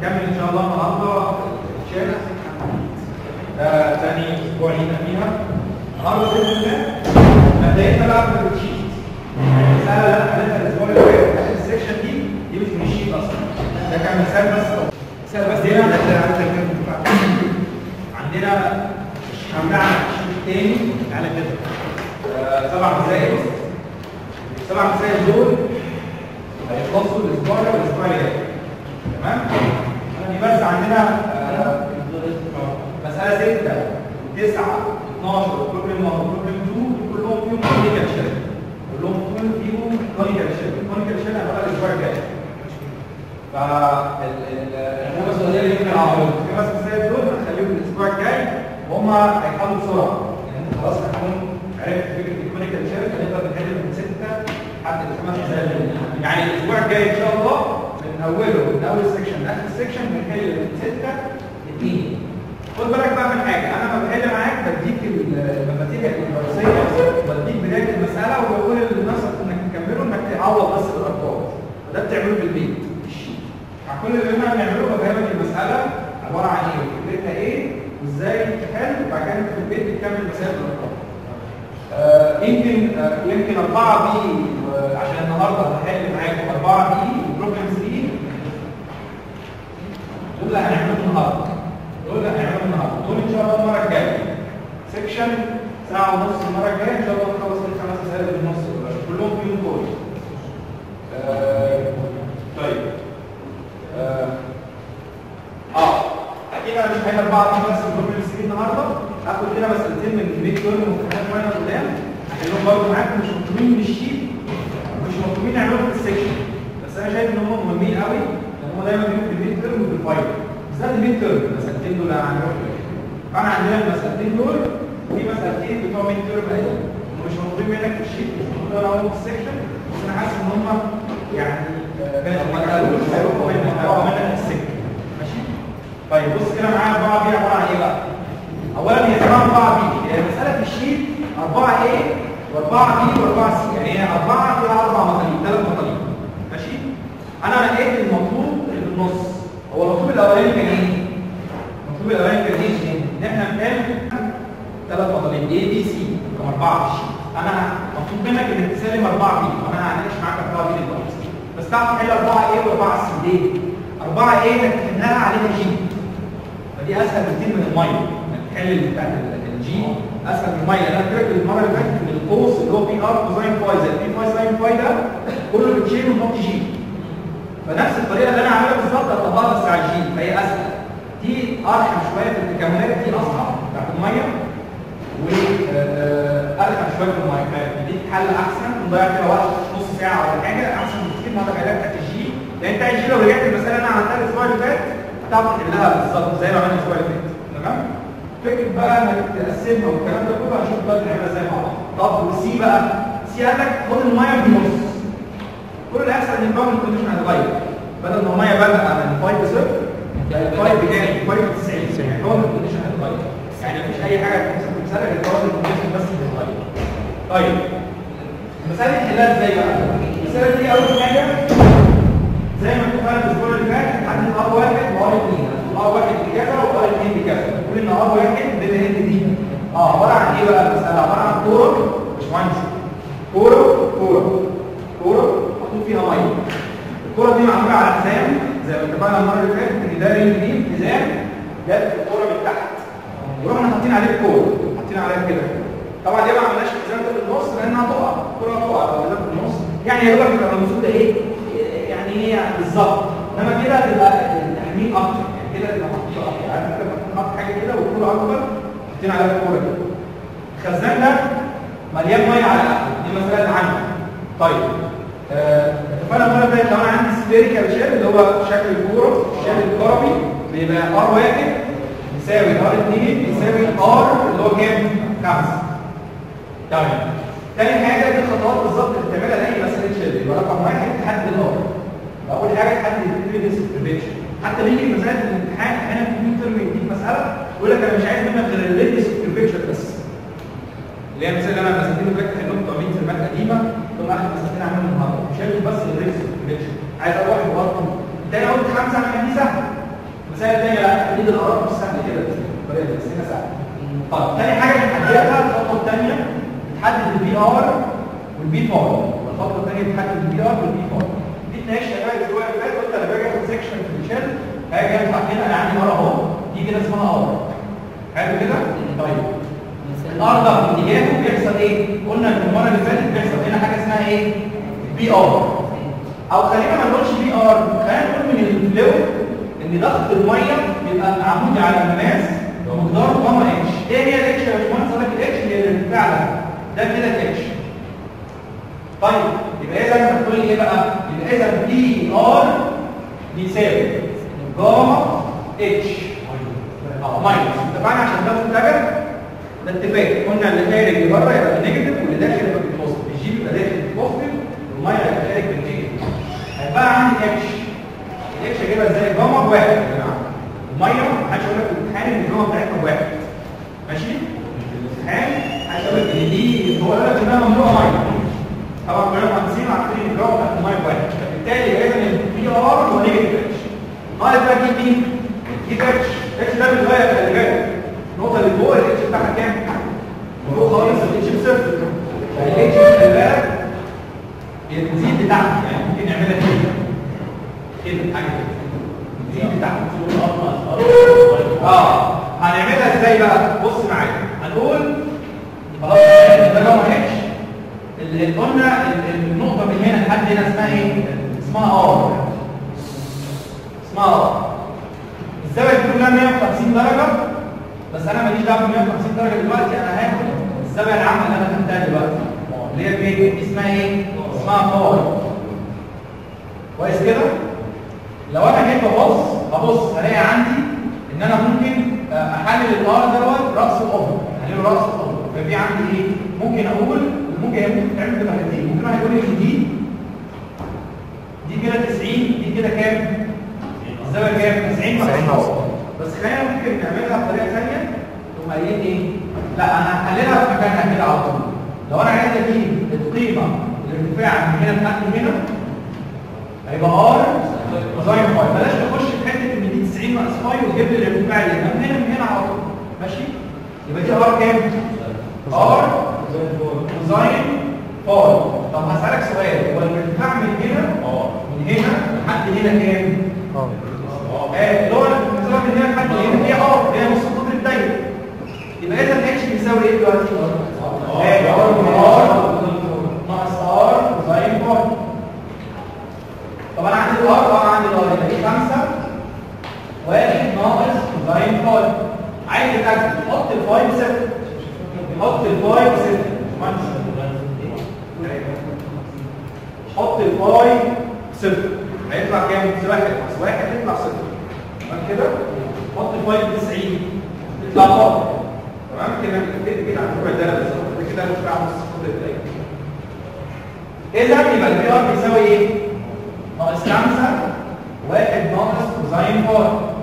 هنكمل ان شاء الله النهارده شير ده تاني اسبوع لينا فيها النهارده باذن الله مبدئيا بقى في الشيت المساله اللي انا حليتها الاسبوع اللي فات اخر السكشن دي دي مش من الشيت اصلا ده كان مثال بس مثال بس هنا عندنا الشيت بتاعنا الشيت التاني تعالى كده آه، سبع مسائل السبع مسائل دول هيخلصوا الاسبوع ده والاسبوع اللي جاي تمام يعني بس عندنا آه، مساله 6 و9 و12 وبروبلم 1 وبروبلم 2 كلهم فيهم كونيكال شيل كلهم فيهم كونيكال شيل الكونيكال شيل هتبقى الاسبوع الجاي ف الخمس مسائل اللي احنا الخمس مسائل دول هنخليهم الاسبوع الجاي وهم هيحلوا بسرعه يعني انت خلاص هتكون عرفت فكره الكونيكال شيل هنقدر نحل من 6 لحد الخمس مسائل دول يعني الاسبوع الجاي ان شاء الله من اوله من اول سيكشن لاخر السيكشن بنحل من 6 ل 2 خد بالك بقى من حاجه انا لما بحل معاك بديك المفاتيح الرئيسيه بديك بدايه المساله وبقول لنفسك انك تكمله انك تعوض بس الارقام وده بتعمله في البيت في الشيت مع كل اللي احنا بنعمله بفهمك المساله عباره عن ايه وفكرتها ايه وازاي تحل وبعد كده في البيت بتكمل مسائل الارقام آه يمكن آه يمكن 4 بي آه عشان النهارده هحل معاكم 4 بي وبروبلم 3 دول اللي هنعملهم النهارده دول اللي هنعملهم النهارده دول ان شاء الله المره الجايه سيكشن ساعه ونص المره الجايه ان شاء الله نخلص الخمس مسائل في النص كلهم فيهم كود آه طيب اه, آه. اكيد انا مش هحل اربعه دي بس بروبلم 3 النهارده هاخد كده مسألتين من الميد تيرم وامتحانات فاينل قدام هحلهم برضه معاكم مش مطلوبين من الشيت مش مطلوبين نعملهم في السكشن بس انا شايف ان هم مهمين قوي ان هم دايما بيجوا في الميد تيرم وفي الفاينل بالذات الميد تيرم المسألتين دول هنعملهم فاحنا عندنا المسألتين دول في مسألتين بتوع ميد تيرم اهي مش مطلوبين منك في الشيت مش مطلوبين انا في السكشن بس انا حاسس ان هم يعني كانوا هيروحوا منك في السكشن ماشي طيب بص كده معايا 4 بي عباره عن ايه بقى؟ اولا هي اسمها 4 بي هي المساله في الشيت 4 ايه و4 بي و4 سي يعني هي 4 فيها اربع مطالب ثلاث مطالب ماشي انا نقيت المطلوب اللي في النص هو المطلوب الاولاني كان ايه المطلوب الاولاني كان ايه ان احنا نعمل ثلاث مطالب اي بي سي رقم 4 في الشيت انا مطلوب منك انك تسلم 4 بي وانا هناقش معاك 4 بي دلوقتي بس تعرف تحل 4 ايه و4 سي ليه 4 ايه انك تحلها عليها جي فدي اسهل بكتير من الميه تحل بتاعت الجي اسهل من الميه انا قلت لك المره اللي فاتت ان القوس اللي هو بي ار كوزاين فاي زائد بي فاي ساين فاي ده كله بتشيل ونحط جي فنفس الطريقه اللي انا عاملها بالظبط اطبقها بس على الجي فهي اسهل دي ارحم شويه في التكاملات دي اصعب بتاعت الميه وارحم شويه في الميه فدي حل احسن نضيع فيها وقت نص ساعه ولا حاجه احسن بكتير ما الحاجات بتاعت الجي لان انت الجي لو رجعت المساله اللي انا عملتها الاسبوع اللي فات هتعرف تحلها بالظبط زي ما عملنا الاسبوع اللي فات تمام فكره بقى انك تقسمها والكلام ده كله هنشوف بقى نعملها ازاي مع بعض طب وسي بقى سي قال لك خد الميه في النص كل اللي هيحصل ان الباور كونديشن هيتغير بدل ما الميه بادئه من 5 ل 0 الفايف بكام؟ 5 ل 90 يعني الباور كونديشن هيتغير يعني مفيش اي حاجه هتحصل في المساله غير الباور كونديشن بس اللي هيتغير طيب المساله دي نحلها ازاي بقى؟ المساله دي اول حاجه زي ما اتفقنا الاسبوع اللي فات عندنا ار واحد وار اثنين ار واحد بكذا وار اثنين بكذا نقول ان ار واحد بما ان دي اه عباره عن ايه بقى المساله عباره عن كوره مش مهندس كوره كوره كوره محطوط فيها ميه الكوره دي معموله على حزام زي ما اتفقنا المره اللي فاتت ان ده رينج دي حزام جت الكوره من تحت ورحنا حاطين عليه الكوره حاطين عليها كده طبعا دي ما عملناش الحزام ده في النص لانها هتقع الكوره هتقع لو في النص يعني يا دوبك تبقى المفروض ايه يعني ايه بالظبط انما كده تبقى التحميل اكتر يعني كده تبقى محطوطه اكتر عارف انت بتحط حاجه كده والكوره اكبر حاطين عليها الكوره دي الخزان ده مليان ميه على الاخر دي مساله عنه طيب اتفقنا المره اللي فاتت لو انا عندي سفيريكال شيل اللي هو شكل الكوره الشيل الكروي بيبقى ار واحد يساوي ار 2 يساوي ار اللي هو كام؟ 5 تمام تاني حاجه دي الخطوات بالظبط اللي بتعملها لاي مساله شيل يبقى رقم واحد تحدد الار اول حاجه تحدد البريفيس بريفكشن حتى بيجي مسائل في الامتحان احيانا في مين ترم يديك مساله يقول لك انا مش عايز منك غير الريديوس بريفكشن بس اللي هي المثال اللي انا مسألتين اللي فاتت حلهم بتوع مين ترمات قديمه ثم اخر مسألتين عاملهم النهارده مش هاخد بس الريديوس بريفكشن عايز اروح واحد وارقم تاني قلت خمسه عشان دي سهله المسائل الثانيه لا تحديد الارقام مش سهل كده الطريقه دي بس هنا سهل طب تاني حاجه بنحددها الخطوه الثانيه بتحدد البي ار والبي فار الخطوه الثانيه بتحدد البي ار والبي فار دي اتناقشت يا جماعه الاسبوع اللي فات قلت انا باجي اخد سكشن في الشيل هاجي ادفع كده انا عندي ار اهو دي كده اسمها ار حلو كده طيب الار ده في اتجاهه بيحصل ايه قلنا في المره اللي فاتت بيحصل هنا حاجه اسمها ايه بي ار او خلينا ما نقولش بي ار خلينا نقول من الفلو ان ضغط الميه بيبقى عمودي على الماس ومقداره جاما اتش ايه هي الاتش يا باشمهندس قال لك الاتش هي الارتفاع ده ده كده الاتش طيب يبقى اذا انت بتقول لي ايه بقى يبقى اذا بي ار بيساوي جاما اتش اه ماينس اتفقنا عشان ده متجه ده اتفاق قلنا اللي خارج بره يبقى بالنيجاتيف واللي داخل يبقى بالبوزيتيف الجي يبقى داخل بالبوزيتيف والميه يبقى خارج بالنيجاتيف هيبقى عندي اتش الاتش اجيبها ازاي جاما بواحد يا جماعه الميه محدش يقول لك في الامتحان ان الجاما بتاعتها بواحد ماشي الامتحان محدش يقول لك ان دي هو قال لك انها مملوءه ميه طبعا كلنا مهندسين عارفين ان الجاما بتاعت الميه بواحد فبالتالي اذا البي ار هو نيجاتيف اتش ناقص بقى جيب مين؟ جيب اتش اتش ده بيتغير خلي بالك النقطه اللي فوق الاتش بتاعها كام؟ فوق خالص الاتش بصفر الاتش خلي بالك الزيد بتاعها يعني ممكن نعملها كده كده حاجه كده الزيد بتاعها اه هنعملها ازاي بقى بص معايا هنقول خلاص ده جاما اتش اللي قلنا النقطه من هنا لحد هنا اسمها ايه اسمها ار اسمها ار الزاويه دي كلها 150 درجه بس انا ماليش دعوه ب 150 درجه دلوقتي انا هاخد الزاويه العامه اللي انا خدتها دلوقتي اللي هي فين اسمها ايه اسمها باي كويس كده لو انا جيت ابص ابص هلاقي عندي ان انا ممكن احلل الار دوت راس الاوفر احلله راس الاوفر ففي عندي ايه ممكن اقول ممكن هي ممكن تعمل بطريقتين ممكن واحد يقول لي ان دي دي كده 90 دي كده كام الزاويه كام 90 ناقص بس خلينا ممكن نعملها بطريقه ثانيه تقوم قايلين ايه لا انا هحللها في مكانها كده على طول لو انا عايز اجيب القيمه الارتفاع من هنا لحد هنا هيبقى ار كوزاين فاي بلاش نخش في حته ان دي 90 ناقص فاي وتجيب لي الارتفاع اللي من هنا من هنا على طول ماشي يبقى دي ار كام؟ ار كوزاين فاي طب هسالك سؤال هو الارتفاع من هنا من هنا لحد هنا كام؟ اه اللي هو الارتفاع من هنا لحد هنا هي ار هي نص قطر الدايره يبقى اذا اتش بيساوي ايه دلوقتي؟ اه ار ناقص ار كوزاين فاي طب انا عندي الار اه عندي الار يبقى دي 5 واحد ناقص كوزاين فاي عايز اتاكد حط الفاي بصفر حط الفاي بصفر حط الفاي بصفر هيطلع كام؟ واحد ناقص واحد يطلع صفر تمام كده؟ حط الفاي ب 90 يطلع فاي تمام كده كده كده عند ربع درجه بالظبط كده مش بعمل نص خط الدايره اذا يبقى البي ار بيساوي ايه؟ ناقص 5 واحد ناقص كوزاين فاي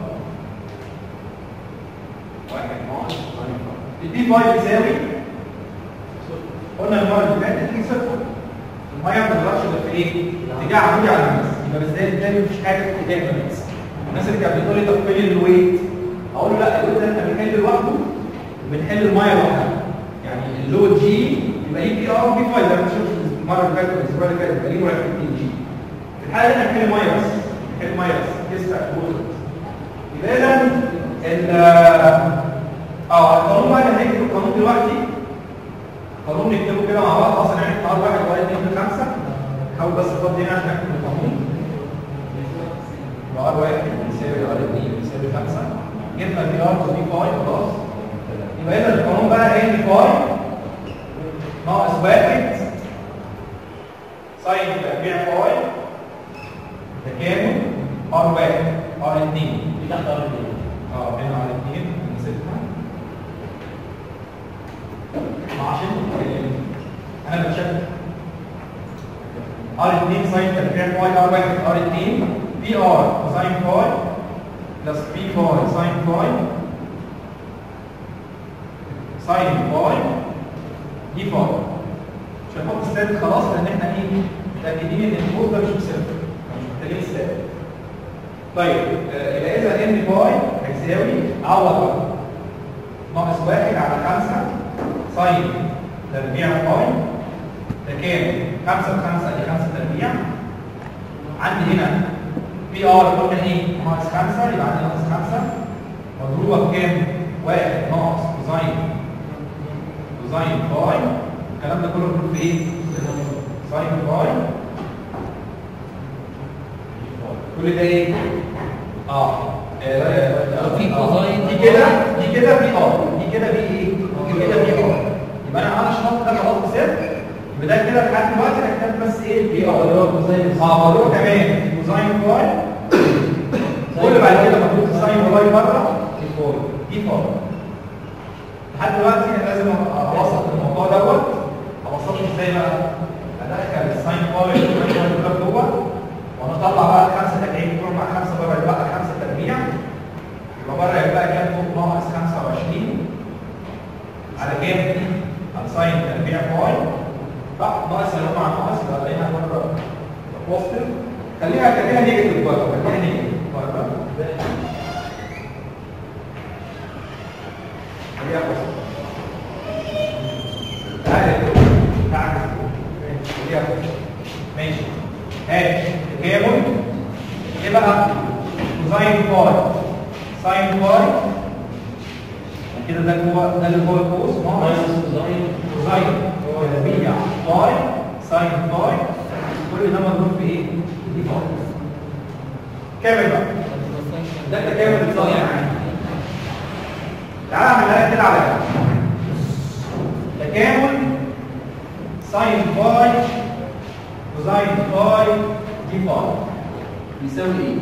واحد ناقص كوزاين فاي البي فاي بيساوي قلنا المره اللي فاتت دي صفر الميه ما بتغيرش غير في ايه؟ اتجاه عمودي على الماس يبقى بالذات بالتالي مفيش حاجه في اتجاه الماس الناس اللي كانت بتقول لي طب فين الويت؟ اقول له لا الويت ده انت بنحل لوحده وبنحل الميه لوحدها يعني اللود جي يبقى ليه بي ار وبي فاي زي ما انت شفت المره اللي فاتت والاسبوع اللي فات يبقى ليه مركبتين جي في الحاله دي هنحل ميه بس نحل ميه بس كيس يبقى اذا ال اه القانون بقى اللي هنكتب القانون دلوقتي قانون نكتبه كده مع بعض اصلا يعني ار واحد وار اثنين خمسه حاول بس افضي هنا عشان اكتب القانون يبقى ار واحد بيساوي ار اثنين بيساوي خمسه جبنا البي ار وبي فاي خلاص يبقى اذا القانون بقى ان فاي ناقص واحد ساين تربيع فاي تكامل ار واحد ار اثنين دي تحت ار اثنين اه هنا ار اثنين نسيبها ما عشان انا بتشكل ار 2 ساين تربيع فاي ار 1 ار 2 بي ار كوساين فاي بلس بي فاي ساين فاي ساين فاي دي فاي مش هنحط ستات خلاص لان احنا ايه متاكدين ان الفوز ده مش بصفر مش محتاجين ستات طيب آه، يبقى اذا ان باي هيساوي عوض بقى. ناقص واحد على خمسة ساين تربيع باي ده كام؟ خمسة بخمسة دي خمسة تربيع عندي هنا بي ار قلنا ايه؟ ناقص خمسة يبقى عندي ناقص خمسة مضروبة بكام؟ واحد ناقص كوزين كوزين باي الكلام ده كله مضروب في ايه؟ ساين باي كل ده ايه؟ اه آه، في آه، كوزين. دي كده دي كده بي ار دي كده بي ايه؟ دي كده بي ار يبقى انا انا شرط ده خلاص بسيط يبقى ده كده لحد دلوقتي انا كتبت بس ايه بي ار اللي هو كوزين اه مضروب تمام كوزين باي كل بعد كده مضروب ساين باي بره في فور دي فور لحد دلوقتي انا لازم اوصل الموضوع دوت اوصله ازاي بقى؟ ادخل الساين باي والساين باي جوه ونطلع بقى الخمسه تربيع بتوع مع خمسه بره يبقى خمسه تربيع يبقى بره يبقى كام فوق ناقص 25 على كام دي؟ على ساين تربيع باي صح؟ ناقص اللي مع ناقص يبقى بقينا بره بوزيتيف خليها خليها نيجاتيف بره خليها نيجاتيف بره خليها بوزيتيف تعالى تعالى خليها بوزيتيف ماشي هات تكامل ايه بقى كوزين باي ساين باي كده ده جوه ده اللي هو القوس ناقص ماينس كوزين كوزين تربيع باي ساين باي كل ده مضروب في ايه؟ دي باي كامل بقى ده التكامل الصغير يعني تعالى اعملها لك كده على جنب تكامل ساين باي كوزين باي دي باي بيساوي ايه؟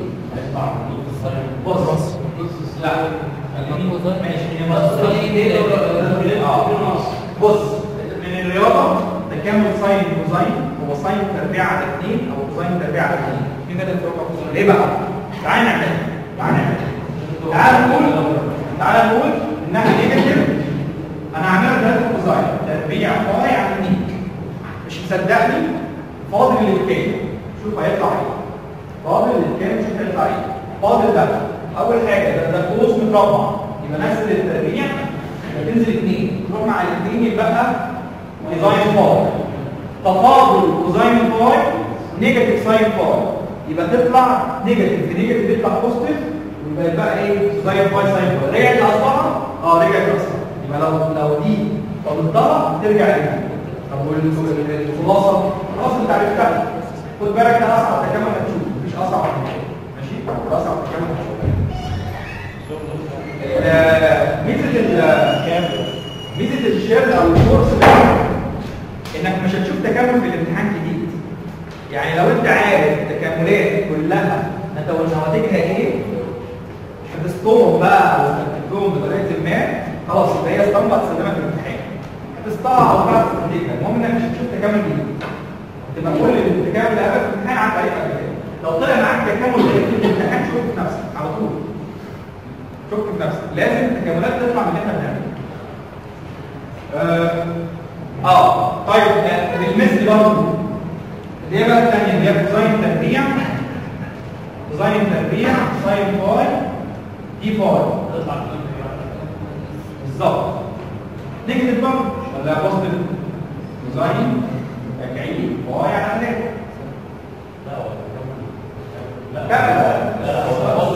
بص لا خليني- كوزين. ماشي هي مصر. آه. بص من الرياضه تكامل ساين كوزين هو ساين تربيع على 2 او كوزين تربيع على 2 في كده الفرق ليه بقى؟ تعال نعملها تعال نعملها تعال نقول تعال نقول انها نيجاتيف انا هعملها ثلاثة كوزين تربيع باي على 2 مش مصدقني فاضل الكام شوف هيطلع ايه فاضل الكام شوف هيطلع ايه فاضل ده اول حاجه ده ده قوس متربع يبقى نفس التربيع هتنزل 2 تروح مع الاثنين يبقى كوزين باي تفاضل كوزين باي نيجاتيف ساين باي يبقى تطلع نيجاتيف في نيجاتيف يطلع بوزيتيف ويبقى يبقى ايه كوزين باي ساين باي رجعت لاصلها اه رجعت لاصلها يبقى لو لو دي فضلتها ترجع لدي طب والخلاصه خلاص انت عرفتها خد بالك ده اصعب تكامل هتشوف مفيش اصعب من كده ماشي ده اصعب تكامل هتشوف آه، ميزه ال ميزه الشير او الكورس ده انك مش هتشوف تكامل في الامتحان جديد يعني لو انت عارف التكاملات كلها نتو- نواتجها ايه هتستوهم بقى او تكتبهم بطريقه ما خلاص يبقى هي اسطمبه هتستخدمها في الامتحان هتسطها او تعرف تستخدمها المهم انك مش هتشوف تكامل جديد تبقى كل التكامل اللي قابلك في الامتحان عن طريق قبل كده لو طلع معاك تكامل زي في الامتحان شوف في نفسك على طول شك في نفسك لازم التكاملات تطلع من اللي احنا بنعمله اه, آه. طيب آه، بالمثل برضه اللي هي بقى الثانيه اللي هي كوزين تربيع كوزين تربيع ساين باي دي باي بالظبط نيجاتيف برضه ولا بوزيتيف كوزين تكعيب باي على ثلاثه لا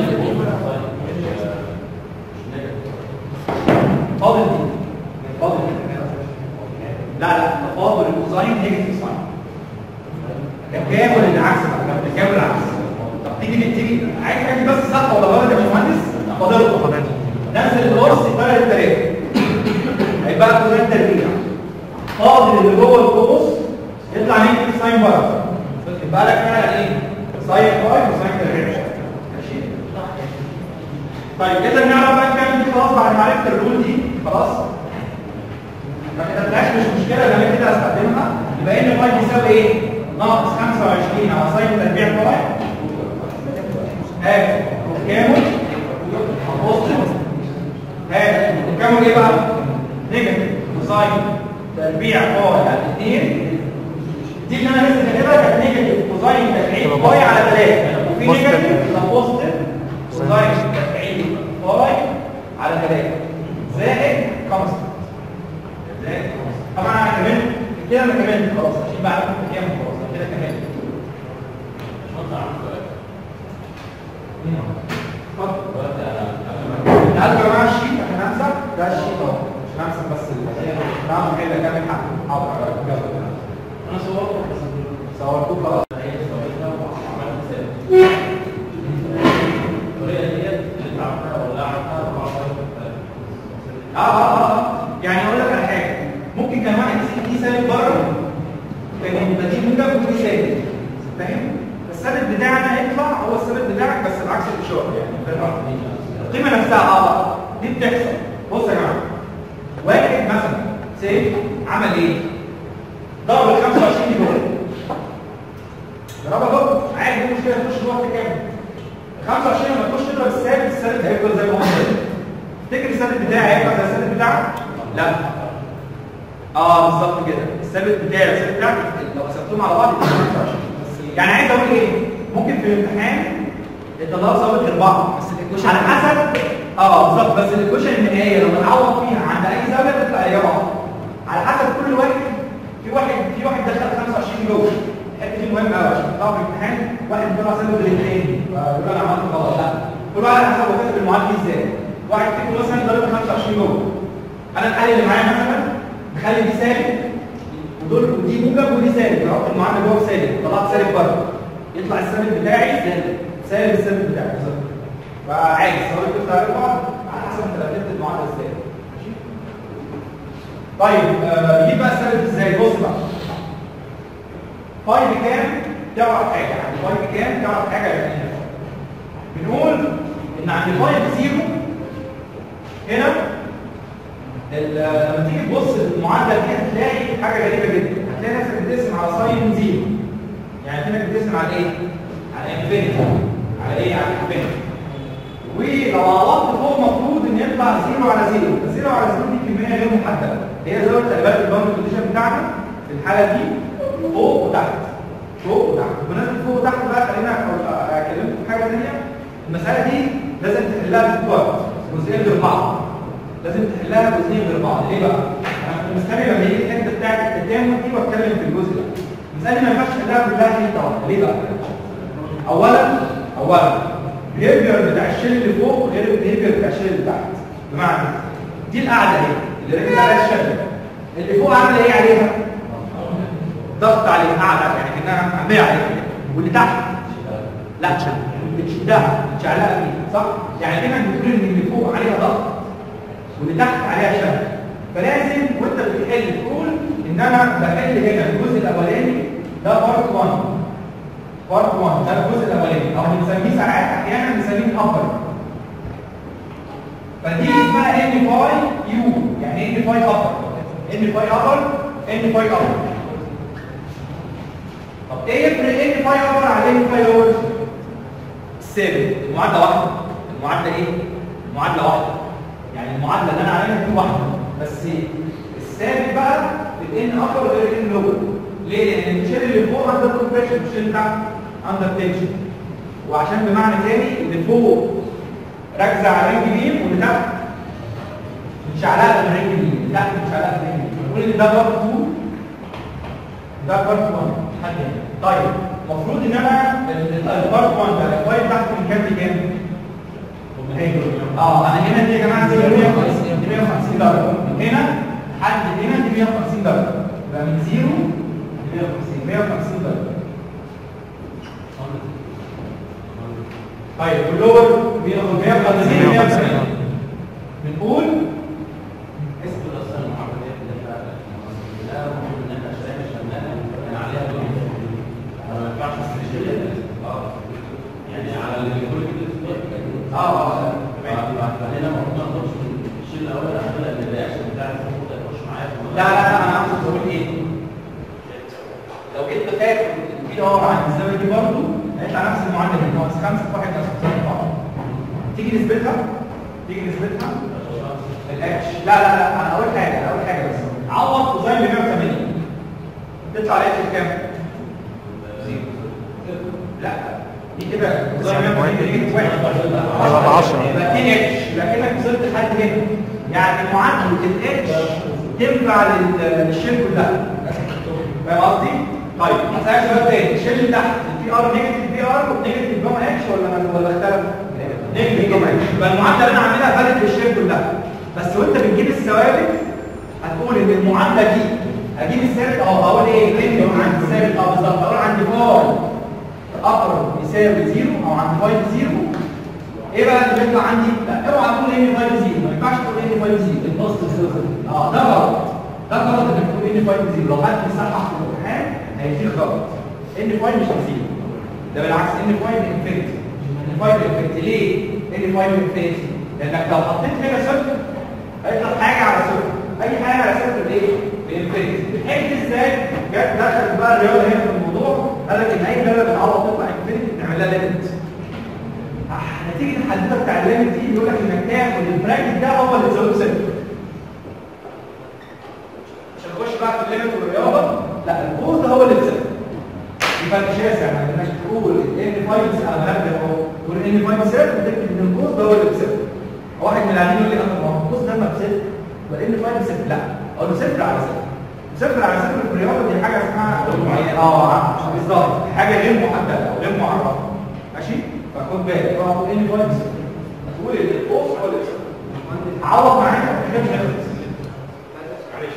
فاضل دي فاضل دي لا لا تفاضل الكوزين نيجاتيف ساين تكامل العكس بقى تكامل العكس طب تيجي تيجي عايز حاجه بس صح ولا غلط يا باشمهندس فاضل فاضل نزل القرص يطلع الثلاثه هيبقى كوزين تربيع فاضل اللي جوه القوس يطلع نيجاتيف ساين بره يبقى لك فعلا ايه ساين باي وساين تربيع ماشي طيب كده نعرف بقى نكمل دي خلاص بعد ما عرفت الرول دي خلاص ما كتبناش مش مشكله لما كده استخدمها يبقى ان باي بيساوي ايه؟ ناقص 25 على ساين تربيع باي هات كامل بوزيتيف هات كامل ايه بقى؟ نيجاتيف كوساين تربيع باي على 2 دي اللي انا لسه كاتبها كانت نيجاتيف كوساين تربيع باي على 3 في Positive. نيجاتيف يبقى بوزيتيف كوزاين تفعيل باي على 3 زائد كونستنت زائد constant. طبعا انا كمان كده انا كمان خلاص عشان بعد كده خلاص أنا كده كمان اتفضل تعالوا يا جماعه الشيت عشان امسح ده الشيت اهو عشان امسح بس الاشياء نعم كده كامل حق حاضر يلا انا صورته بس صورتوه خلاص هي صورتها وعملت سيف الطريقه ديت اللي عملتها ولا عملتها اه اه اه يعني اقول لك على حاجه ممكن كان واحد يسيب دي سالب بره كان يبقى دي موجب ودي سالب فاهم الثابت بتاعنا يطلع هو الثابت بتاعك بس العكس الاشاره يعني فاهم القيمه نفسها اه دي بتحصل بص يا جماعه واحد مثلا سيف عمل ايه؟ ضرب ال 25 دول ضربها ضرب عادي مش مشكله تخش جوه التكامل ال 25 لما تخش تضرب الثابت الثابت هيفضل زي ما هو تفتكر الثابت بتاعي هيبقى زي الثابت بتاعك؟ لا اه بالظبط كده الثابت بتاعي والثابت بتاعك لو قسمتهم على بعض يبقى 25 يعني عايز اقول ايه؟ ممكن في الامتحان يطلعوا ثابت غير بعض بس الإيكويشن على حسب اه بالظبط بس الايكويشن النهائيه لما نعوض فيها عند اي زاويه تطلع اجابه واحده على حسب كل واحد في واحد في واحد دخل 25 جوه الحته دي مهمه قوي عشان تطلع في الامتحان واحد بيطلع ثابت غير الثاني فيقول انا عملت غلط لا كل واحد على حسب هو كاتب المعادله ازاي واحد فيكم مثلا ضرب 25 جوه انا الحل اللي معايا مثلا مخلي دي ثابت ودول ودي موجب ودي سالب رحت المعادله جوه سالب طلعت سالب بره يطلع الثابت بتاعي سالب سالب الثابت بتاعي بالظبط فعادي سواء كنت على بعض على حسب انت رتبت المعادله ازاي ماشي طيب آه، نجيب بقى الثابت ازاي بص بقى فاي بكام تعرف حاجه عند فاي بكام تعرف حاجه يعني إيه؟ بنقول ان عند فاي بزيرو هنا ال- لما تيجي تبص المعادله دي هتلاقي حاجه غريبه جدا هتلاقي نفسك بتقسم على ساين زيرو يعني كانك بتقسم على ايه؟ على انفينيتي على ايه؟ على انفينيتي ولو عوضت فوق المفروض ان يطلع زيرو على زيرو الزيرو على زيرو دي كميه غير محدده هي زاويه تقريبا الباوند كونديشن بتاعنا في الحاله دي فوق وتحت فوق وتحت بمناسبه فوق وتحت بقى خلينا أقول- اكلمكم في حاجه ثانيه المساله دي لازم تحلها في وقت جزئين غير بعض لازم تحلها جزئين غير بعض ليه بقى؟ انا كنت مستني لما يجي الحته بتاعت التداول دي واتكلم في الجزء ده المساله دي ما ينفعش تحلها كلها حته واحده ليه بقى؟ اولا اولا البيهيفير بتاع الشيل اللي فوق غير البيهيفير بتاع الشيل اللي تحت بمعنى دي القاعده اهي اللي ركز عليها الشد اللي فوق عامله ايه عليها؟ ضغط عليها قاعده يعني كانها محميه عليها واللي تحت لا بتشدها بتشعلقها فيها صح؟ يعني كده بتقول ان اللي فوق عليها ضغط واللي تحت عليها شد فلازم وانت بتحل تقول ان انا بحل هنا الجزء الاولاني ده بارت 1 بارت 1 ده الجزء الاولاني او بنسميه ساعات احيانا بنسميه ابر فدي اسمها ان فاي يو يعني ان فاي ابر ان فاي ابر ان فاي ابر طب ايه يفرق ان فاي ابر عن ان فاي لور الثابت المعادله واحده المعادله ايه المعادله واحده يعني المعادله اللي انا عاملها دي واحده بس الثابت بقى الان ابر غير الان لور ليه لان الشيل اللي فوق اندر كومبريشن الشيل اللي تحت اندر تنشن وعشان بمعنى تاني اللي فوق راكزه على رجل اليمين واللي تحت مشعلقه من رجل اليمين اللي تحت مشعلقه من رجل اليمين نقول ان ده بارت 2 ده بارت 1 حد هنا طيب المفروض ان انا البارت 1 ده الفايل تحت من كام لكام؟ هي. اه انا هنا دي يا جماعه دي 150 دي 150 درجه هنا حد هنا دي 150 درجه يبقى من 0 ل 150 150 درجه طيب واللور بياخد 150 150 بنقول اسم اصلا المعاملات اللي احنا لا المفروض ان احنا شايفين شمالة كان عليها دور ما ينفعش نستشير اه يعني على اللي كل كده اه اه فهنا المفروض ما نقدرش الشيء الاول عشان الرياكشن بتاع المفروض يخش معايا لا لا لا انا عاوز اقول ايه لو انت فاكر في دور عن الزاويه دي برضه هيطلع نفس المعادله دي ناقص 5 في 1 ناقص 4 تيجي نثبتها تيجي نثبتها الاتش لا لا لا انا اقول حاجه انا اقول حاجه بس عوض كوزين ب 180 تطلع الاتش بكام؟ لا دي كده زي ما نيجاتيف واحد يبقى ب 10. يبقى 2 اتش يبقى كده وصلت لحد هنا يعني معادله الاتش تنفع لل- للشيل كلها فاهم قصدي؟ طيب هسألك سؤال تاني الشيل اللي تحت البي ار نيجاتيف بي ار ونيجاتيف جاما اتش ولا ولا اختلف؟ نيجاتيف جاما اتش يبقى المعادله اللي انا عاملها فاتت للشيل كلها بس وانت بتجيب الثوابت هتقول ان المعادله دي هجيب الثابت اه هقول ايه؟ لان عندي الثابت اه بالظبط هقول عندي فاي اقرب يساوي زيرو او عند فاي زيرو ايه بقى اللي بيطلع عندي؟ لا اوعى تقول ان فاي زيرو ما ينفعش تقول ان فاي زيرو البوست صفر اه ده غلط ده غلط انك تقول ان فاي زيرو لو حد بيصحح في الامتحان هيديك غلط ان فاي مش زيرو ده بالعكس ان فاي انفينيتي ان فاي انفينيتي ليه؟ ان فاي انفينيتي لانك لو حطيت هنا صفر هيطلع حاجه على صفر اي حاجه على صفر بايه؟ بانفينيتي بتحل ازاي؟ جت دخلت بقى الرياضه هنا في الموضوع قال لك ان اي حاجه بتعوض تطلع انفينيتي بنعمل لها ليميت نتيجه الحدوته بتاع الليميت دي يقول لك انك تاخد البراكت ده هو اللي تزوده صفر عشان نخش بقى في الليميت والرياضه لا البوز هو اللي بصفر يبقى انت شاسع يعني انك تقول ان 5 على مبدا اهو تقول ان 5 صفر تكتب ان البوز هو اللي بصفر واحد من العيانين يقول لي انا ما هو البوز ده ما بصفر ولا ان 5 صفر لا اقول له صفر على صفر صفر على صفر في الرياضه دي حاجه اسمها اه بالظبط حاجه غير محدده او غير معرفه ماشي فخد بالك هو ان 5 صفر تقول ان البوز هو اللي بصفر عوض معاك في غير نفس معلش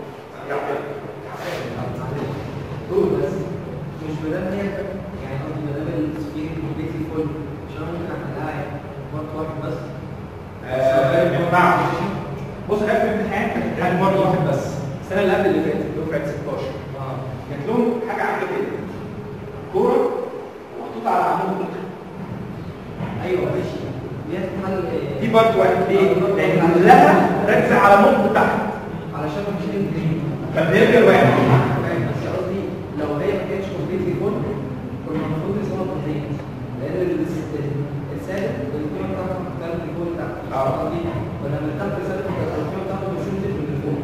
دول بس مش بدل هي يعني قصدي بدل السفير البيتي فول عشان ممكن اعملها يعني وقت واحد بس آه، ما ينفعش بص اخر امتحان كان امتحان برضه واحد بس السنه اللي قبل اللي فاتت دفعه 16 اه كانت لهم حاجه عامله كده كوره محطوطه على عمود ايوه ماشي دي هتتحل دي بارت واحد ليه؟ لان كلها ركزه على نقطه تحت علشان ما فيش جرين فبيرجع واحد بس قصدي لو هي ما كانتش كومبليتلي فول كنا المفروض نسيبها تحديد لان ال- الثالث القيمه بتاعته بتاعت الفول بتاعته اه. قصدي ولما الثالث الثالث كانت القيمه بتاعته بتنزل من الفول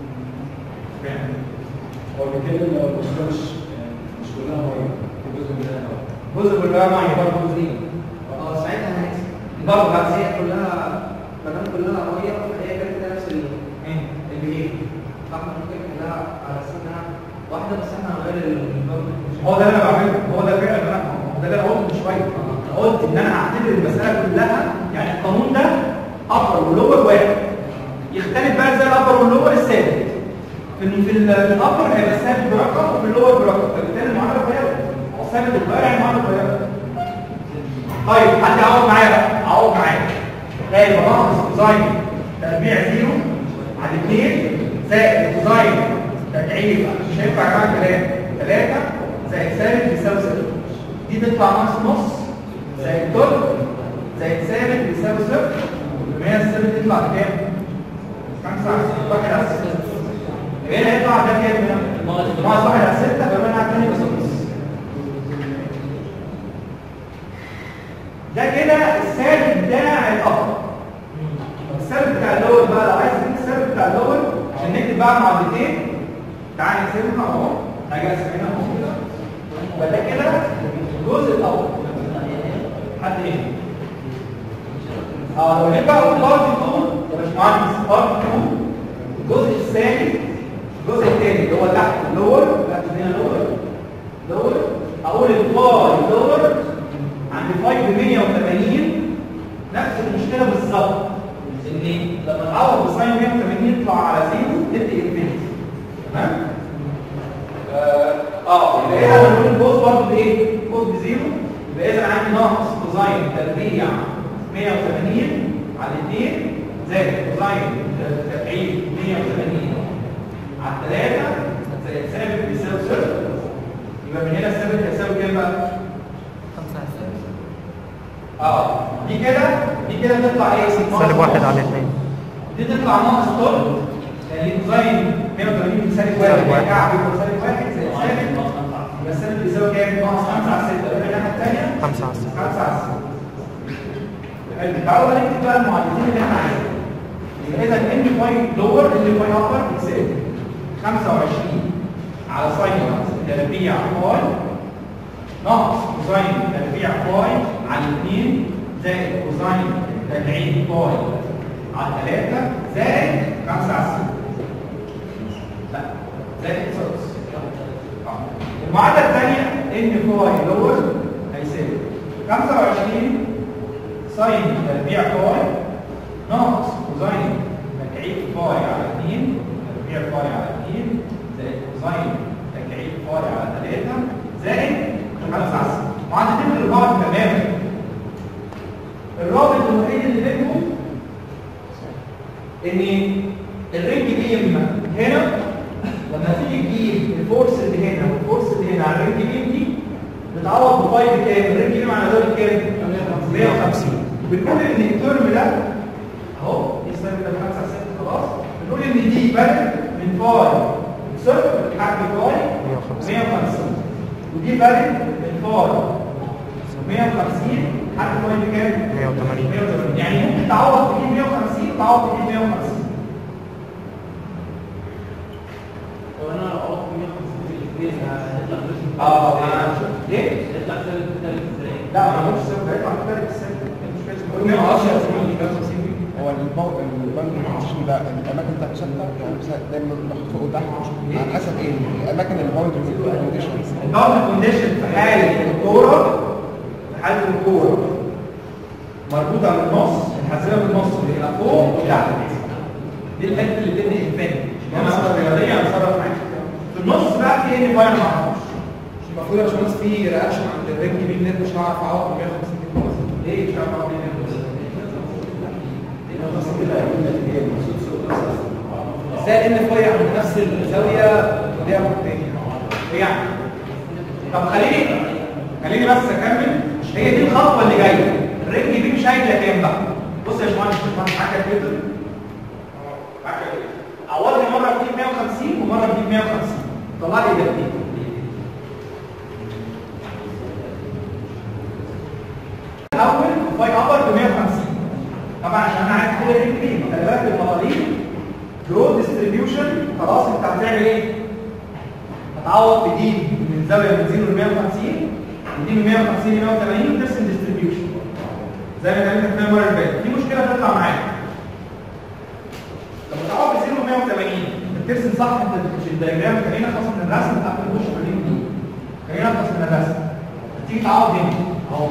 هو بيتكلم لو المشكله مش مش كلها ميه في جزء منها هواء جزء كلها ميه برضه جزئين اه ساعتها هنكسب برضه بس بس هي كلها ما دام كلها ميه فهي كانت نفس ال- البيهيف فاحنا ممكن نحلها على اساس انها واحده بس احنا هنغير الجوده هو ده اللي انا بعمله هو ده فعلا اللي انا هو ده اللي انا قلته من شويه انا قلت ان انا هعتبر المساله كلها يعني القانون ده ابر ولور واحد يختلف بقى ازاي الابر واللور الثابت في ال- في ال- في الابر هيبقى الثابت برقم وفي اللور برقم فبالتالي المعادله اتغيرت هو ثابت اتغير يعني المعادله اتغيرت طيب حد يعوض معايا بقى عوض معايا تلاقي بناقص كوزاين تربيع زيرو على 2 زائد كوزاين تبعيد مش هينفع يا جماعه كلام 3 زائد ثابت بيساوي صفر دي تطلع ناقص نص زائد تلت زائد ثابت بيساوي صفر يبقى هي الثابت يطلع بكام؟ 5 على 6 واحد على 6 يبقى هنا هيطلع ده كام هنا؟ ناقص واحد على 6 يبقى هنا الثاني بس نص ده كده الثابت بتاع الابر الثابت بتاع اللور بقى لو عايز تجيب الثابت بتاع اللور عشان نكتب بقى معادلتين تعالى نقسمها اهو هاجي اقسم هنا اهو كده فده كده الجزء الاول حد ايه؟ اه لو جيت بقى اقول بارت 2 يا باشمهندس بارت 2 الجزء الثاني الجزء الثاني اللي هو تحت اللور لا هنا لور لور اقول الفاي لور عند فاي ب 180 نفس المشكله بالظبط ان لما تعوض بساين 180 يطلع على زيرو تدي انفينيتي تمام اه اه يبقى اذا هنقول البوز برضه بايه؟ بوز بزيرو يبقى اذا عندي ناقص كوزاين تربيع 180 على 2 زائد كوزاين تبعيد 180 على 3 زائد ثابت بيساوي صفر يبقى من هنا الثابت هيساوي كام بقى؟ اه دي كده دي كده تطلع ايه؟ سالب واحد على اثنين دي تطلع ناقص طول يعني كوزاين 180 سالب واحد سالب واحد. يعني بيكون سالب واحد زائد ثابت يبقى الثابت بيساوي كام؟ ناقص 5 على 6 يبقى الناحيه الثانيه خمسة على ستة 5 على 6 حلو تعالوا بقى نكتب بقى المعادلتين اللي احنا عايزينها يبقى اذا ان فاي لور ان فاي ابر بتساوي 25 على ساين تربيع فاي ناقص كوزين تربيع باي على 2 زائد كوزين تربيع باي على 3 زائد 5 على 6 لا زائد سدس المعادله الثانيه ان باي لور هيساوي 25 ساين تربيع باي ناقص كوزين تكعيب باي على 2 تربيع باي على 2 زائد كوزين تكعيب باي على 3 زائد 5 على 6 معادلتين لبعض تماما الرابط الوحيد اللي بينهم ان الرينج بيم هنا لما تيجي تجيب الفورس اللي هنا والفورس اللي هنا على الرينج بيم دي بتعوض بفاي بكام؟ الرينج بيم على دول كام؟ 150 بنقول ان الترم ده اهو اسمها كده 5 على 6 خلاص بنقول ان دي بدل من فاي صفر لحد فاي 150 ودي بدل من فاي 150 لحد فاي بكام؟ 180 180 يعني ممكن تعوض تجيب 150 وتعوض تجيب 150 طب انا لو قلت 150 في الاثنين هيطلع فلوس اه انا ليه؟ هيطلع سالب ثالث ازاي؟ لا ما قلتش صفر هيطلع مختلف السنه مش لازم اقول 110 هو الباور الباند كونديشن ده الاماكن بتاعته ثابته يعني مثلا دايما محطوط فوق وتحت على حسب ايه الاماكن الباوند كونديشن الباوند كونديشن في حاله الكوره في حاله الكوره مربوطه بالنص الحزمه بالنص اللي هنا فوق وتحت دي الحته اللي بتدي انفينيتي انا اصلا رياضيه هتصرف معاك في النص بقى في ان فاير ما اعرفش المفروض يا باشمهندس في رياكشن عند الرينج بي نت مش هعرف اعوض 150 جنيه ليه مش عارف اعمل ايه ازاي ان فاي عند نفس الزاويه ليها تاني يعني طب خليني خليني بس اكمل هي دي الخطوه اللي جايه الرجل دي مش هايله كام بقى بص يا باشمهندس باشمهندس معاك كده معاك كده عوضني مره بتجيب 150 ومره بتجيب 150 طلع لي اجابتين الاول فاي ابر ب 150 طبعا عشان انا عايز كل الرجل دي خلي بالك المطالب لود ديستريبيوشن خلاص انت هتعمل ايه؟ هتعوض بدي من زاويه من 0 ل 150 ودي من 150 ل 180 وترسم ديستريبيوشن زي ما اتكلمنا في المره اللي فاتت دي مشكله هتطلع معاك لما تعوض ب 0 ل 180 بترسم صح انت مش الدياجرام خلينا نخلص من الرسم قبل ما نخش في اللينك دي خلينا نخلص من الرسم هتيجي تعوض هنا اهو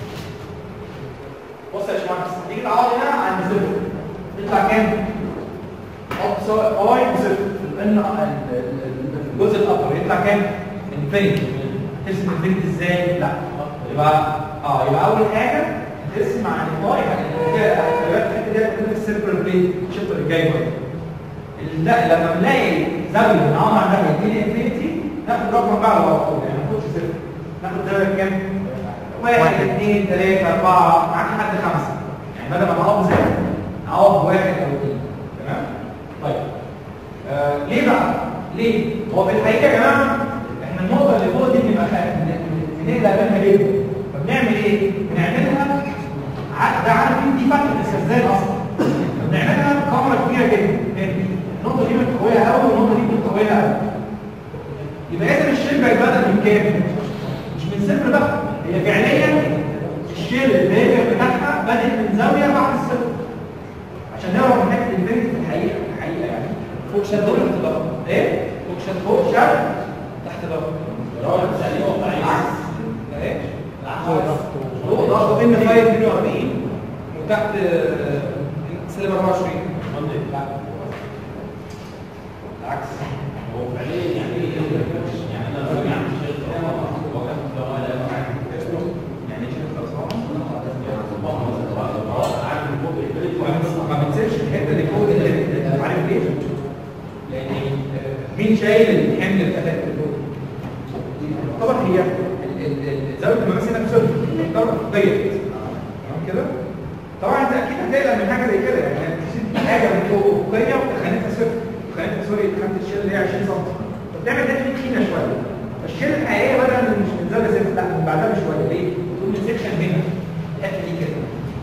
بص يا باشمهندس هتيجي تعوض هنا عند صفر يطلع كام؟ حط سواء اي بصفر لان الجزء الاكبر يطلع كام؟ انفينيتي ترسم انفينيتي ازاي؟ لا يبقى اه يبقى اول حاجه ترسم عن الواي الحته دي هتكون في السيركل بليت الشابتر الجاي برضه لا لما بنلاقي زاويه نعمل عندها يديني انفينيتي ناخد رقم بقى على بعض يعني ما ناخدش صفر ناخد زاويه كام؟ واحد اثنين ثلاثه اربعه معاك لحد خمسه يعني بدل ما نعوض صفر نعوض واحد او اثنين تمام؟ طيب آه ليه بقى؟ ليه؟ هو في الحقيقه يا جماعه احنا النقطه اللي فوق دي بنبقى بنقلق منها جدا فبنعمل ايه؟ بنعملها ع- ده عارف دي فتحه الخزان اصلا بنعملها كاميرا كبيره جدا النقطه دي متقويه قوي والنقطه دي متقويه قوي يبقى اذا الشيل بقى بدأ من كام؟ مش من صفر بقى هي فعليا الشيل الباجر بتاعها بدأت من زاويه بعد الصفر عشان نعرف من ناحيه الانفينيتي في الحقيقه في الحقيقه يعني فوق شد ولا تحت ضغط؟ ايه؟ فوق شد فوق شد تحت ضغط الراجل بتسألني هو ضعيف عكس ايه؟ فوق ضغط ان فاي 42 وتحت آه، سالب 24 العكس هو فعليا يعني ايه يعني انا راجع عن الشيخ وقت الدوام لا يعني ايه شايف خلصان؟ عارف ان فوق البريد ما بتنساش الحته اللي فوق دي اللي- عارف ليه؟ لان آه، مين شايل الحمل الثلاثه دول؟ طبعا هي ال- ال- ال- زاويه المماس هنا بصفر طبعا ديت تمام كده؟ طبعا انت اكيد هتقلق من حاجه زي كده يعني هتشيل حاجه من فوق افقيه وتخليها صفر تخليها سوري خانه الشيل اللي هي 20 سم فبتعمل ده في تخينه شويه فالشيل الحقيقيه بدل من مش من زاويه صفر لا من بعدها بشويه ليه؟ بتقول من سكشن هنا الحته دي كده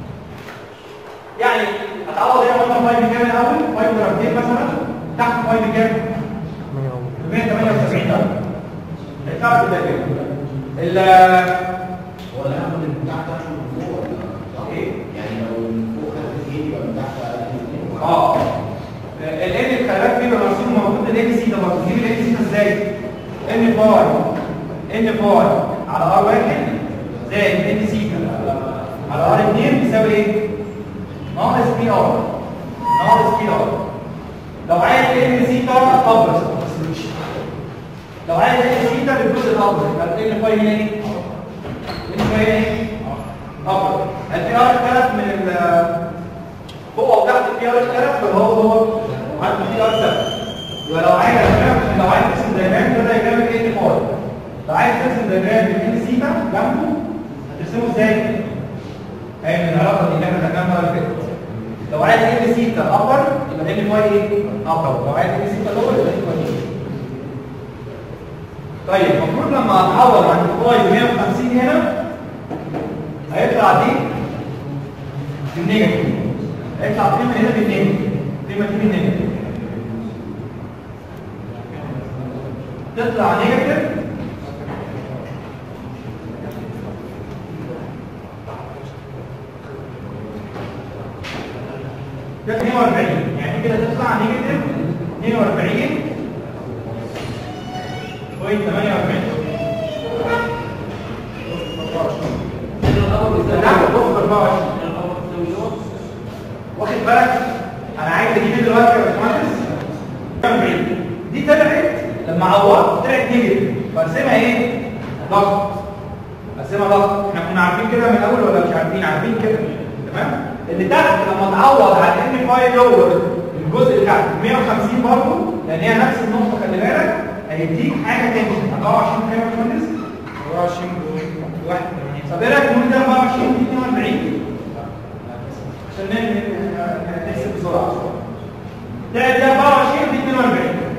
يعني هتعوض هنا قلنا فاي بكام الاول؟ فاي درجتين مثلا تحت فاي بكام؟ 178 درجه هيطلع لك ده كده ال هو اللي هاخد من تحت عشان من فوق ولا صح؟ ايه؟ يعني لو من فوق خدت ايه يبقى من تحت اقل من اثنين اه الان خلي بالك بيبقى مرسوم موجود الان سي ده برضه تجيب الان سي ازاي؟ ان باي ان باي على ار واحد زائد ان سي على ار 2 بيساوي ايه؟ ناقص بي ار ناقص بي ار لو عايز ان سي ابرز لو عايز ان سي بالجزء الابرز يبقى ان باي هنا ايه؟ ان باي هنا ايه؟ ابرز البي ار اختلف من ال فوق او تحت البي ار اختلف فهو هو عند البي ار ثابت يبقى لو عايز لو عايز ترسم دايجرام ده دايجرام ال ان باي لو عايز ترسم دايجرام الان سيتا جنبه هترسمه ازاي؟ هي من العلاقه دي اللي احنا خدناها المره اللي فاتت لو عايز ان سيتا ابر يبقى ان باي ايه؟ ابر لو عايز ان سيتا لور يبقى ان باي ايه؟ طيب المفروض لما اتحول عند باي 150 هنا هيطلع دي بالنيجاتيف هيطلع قيمه هنا بالنيجاتيف قيمه دي بالنيجاتيف تطلع نيجاتيف ده 42 يعني كده تطلع نيجاتيف 42 بوينت 48 لا بص 24 واخد بالك انا عايز اجيب إيه دلوقتي يا باشمهندس 40 دي طلعت لما عوضت طلعت نيجاتيف فارسمها ايه؟ ضغط ارسمها ضغط احنا كنا عارفين كده من الاول ولا مش عارفين عارفين كده تمام اللي تحت لما تعوض على ان فاي لور الجزء اللي تحت 150 برضه لان هي نفس النقطه خلي بالك هيديك حاجه تنشن 24 كام يا باشمهندس 24 واحد طب ايه رايك نقول ده 24 دي 42 عشان ن- ن- نحسب بسرعه ده ده 24 دي 42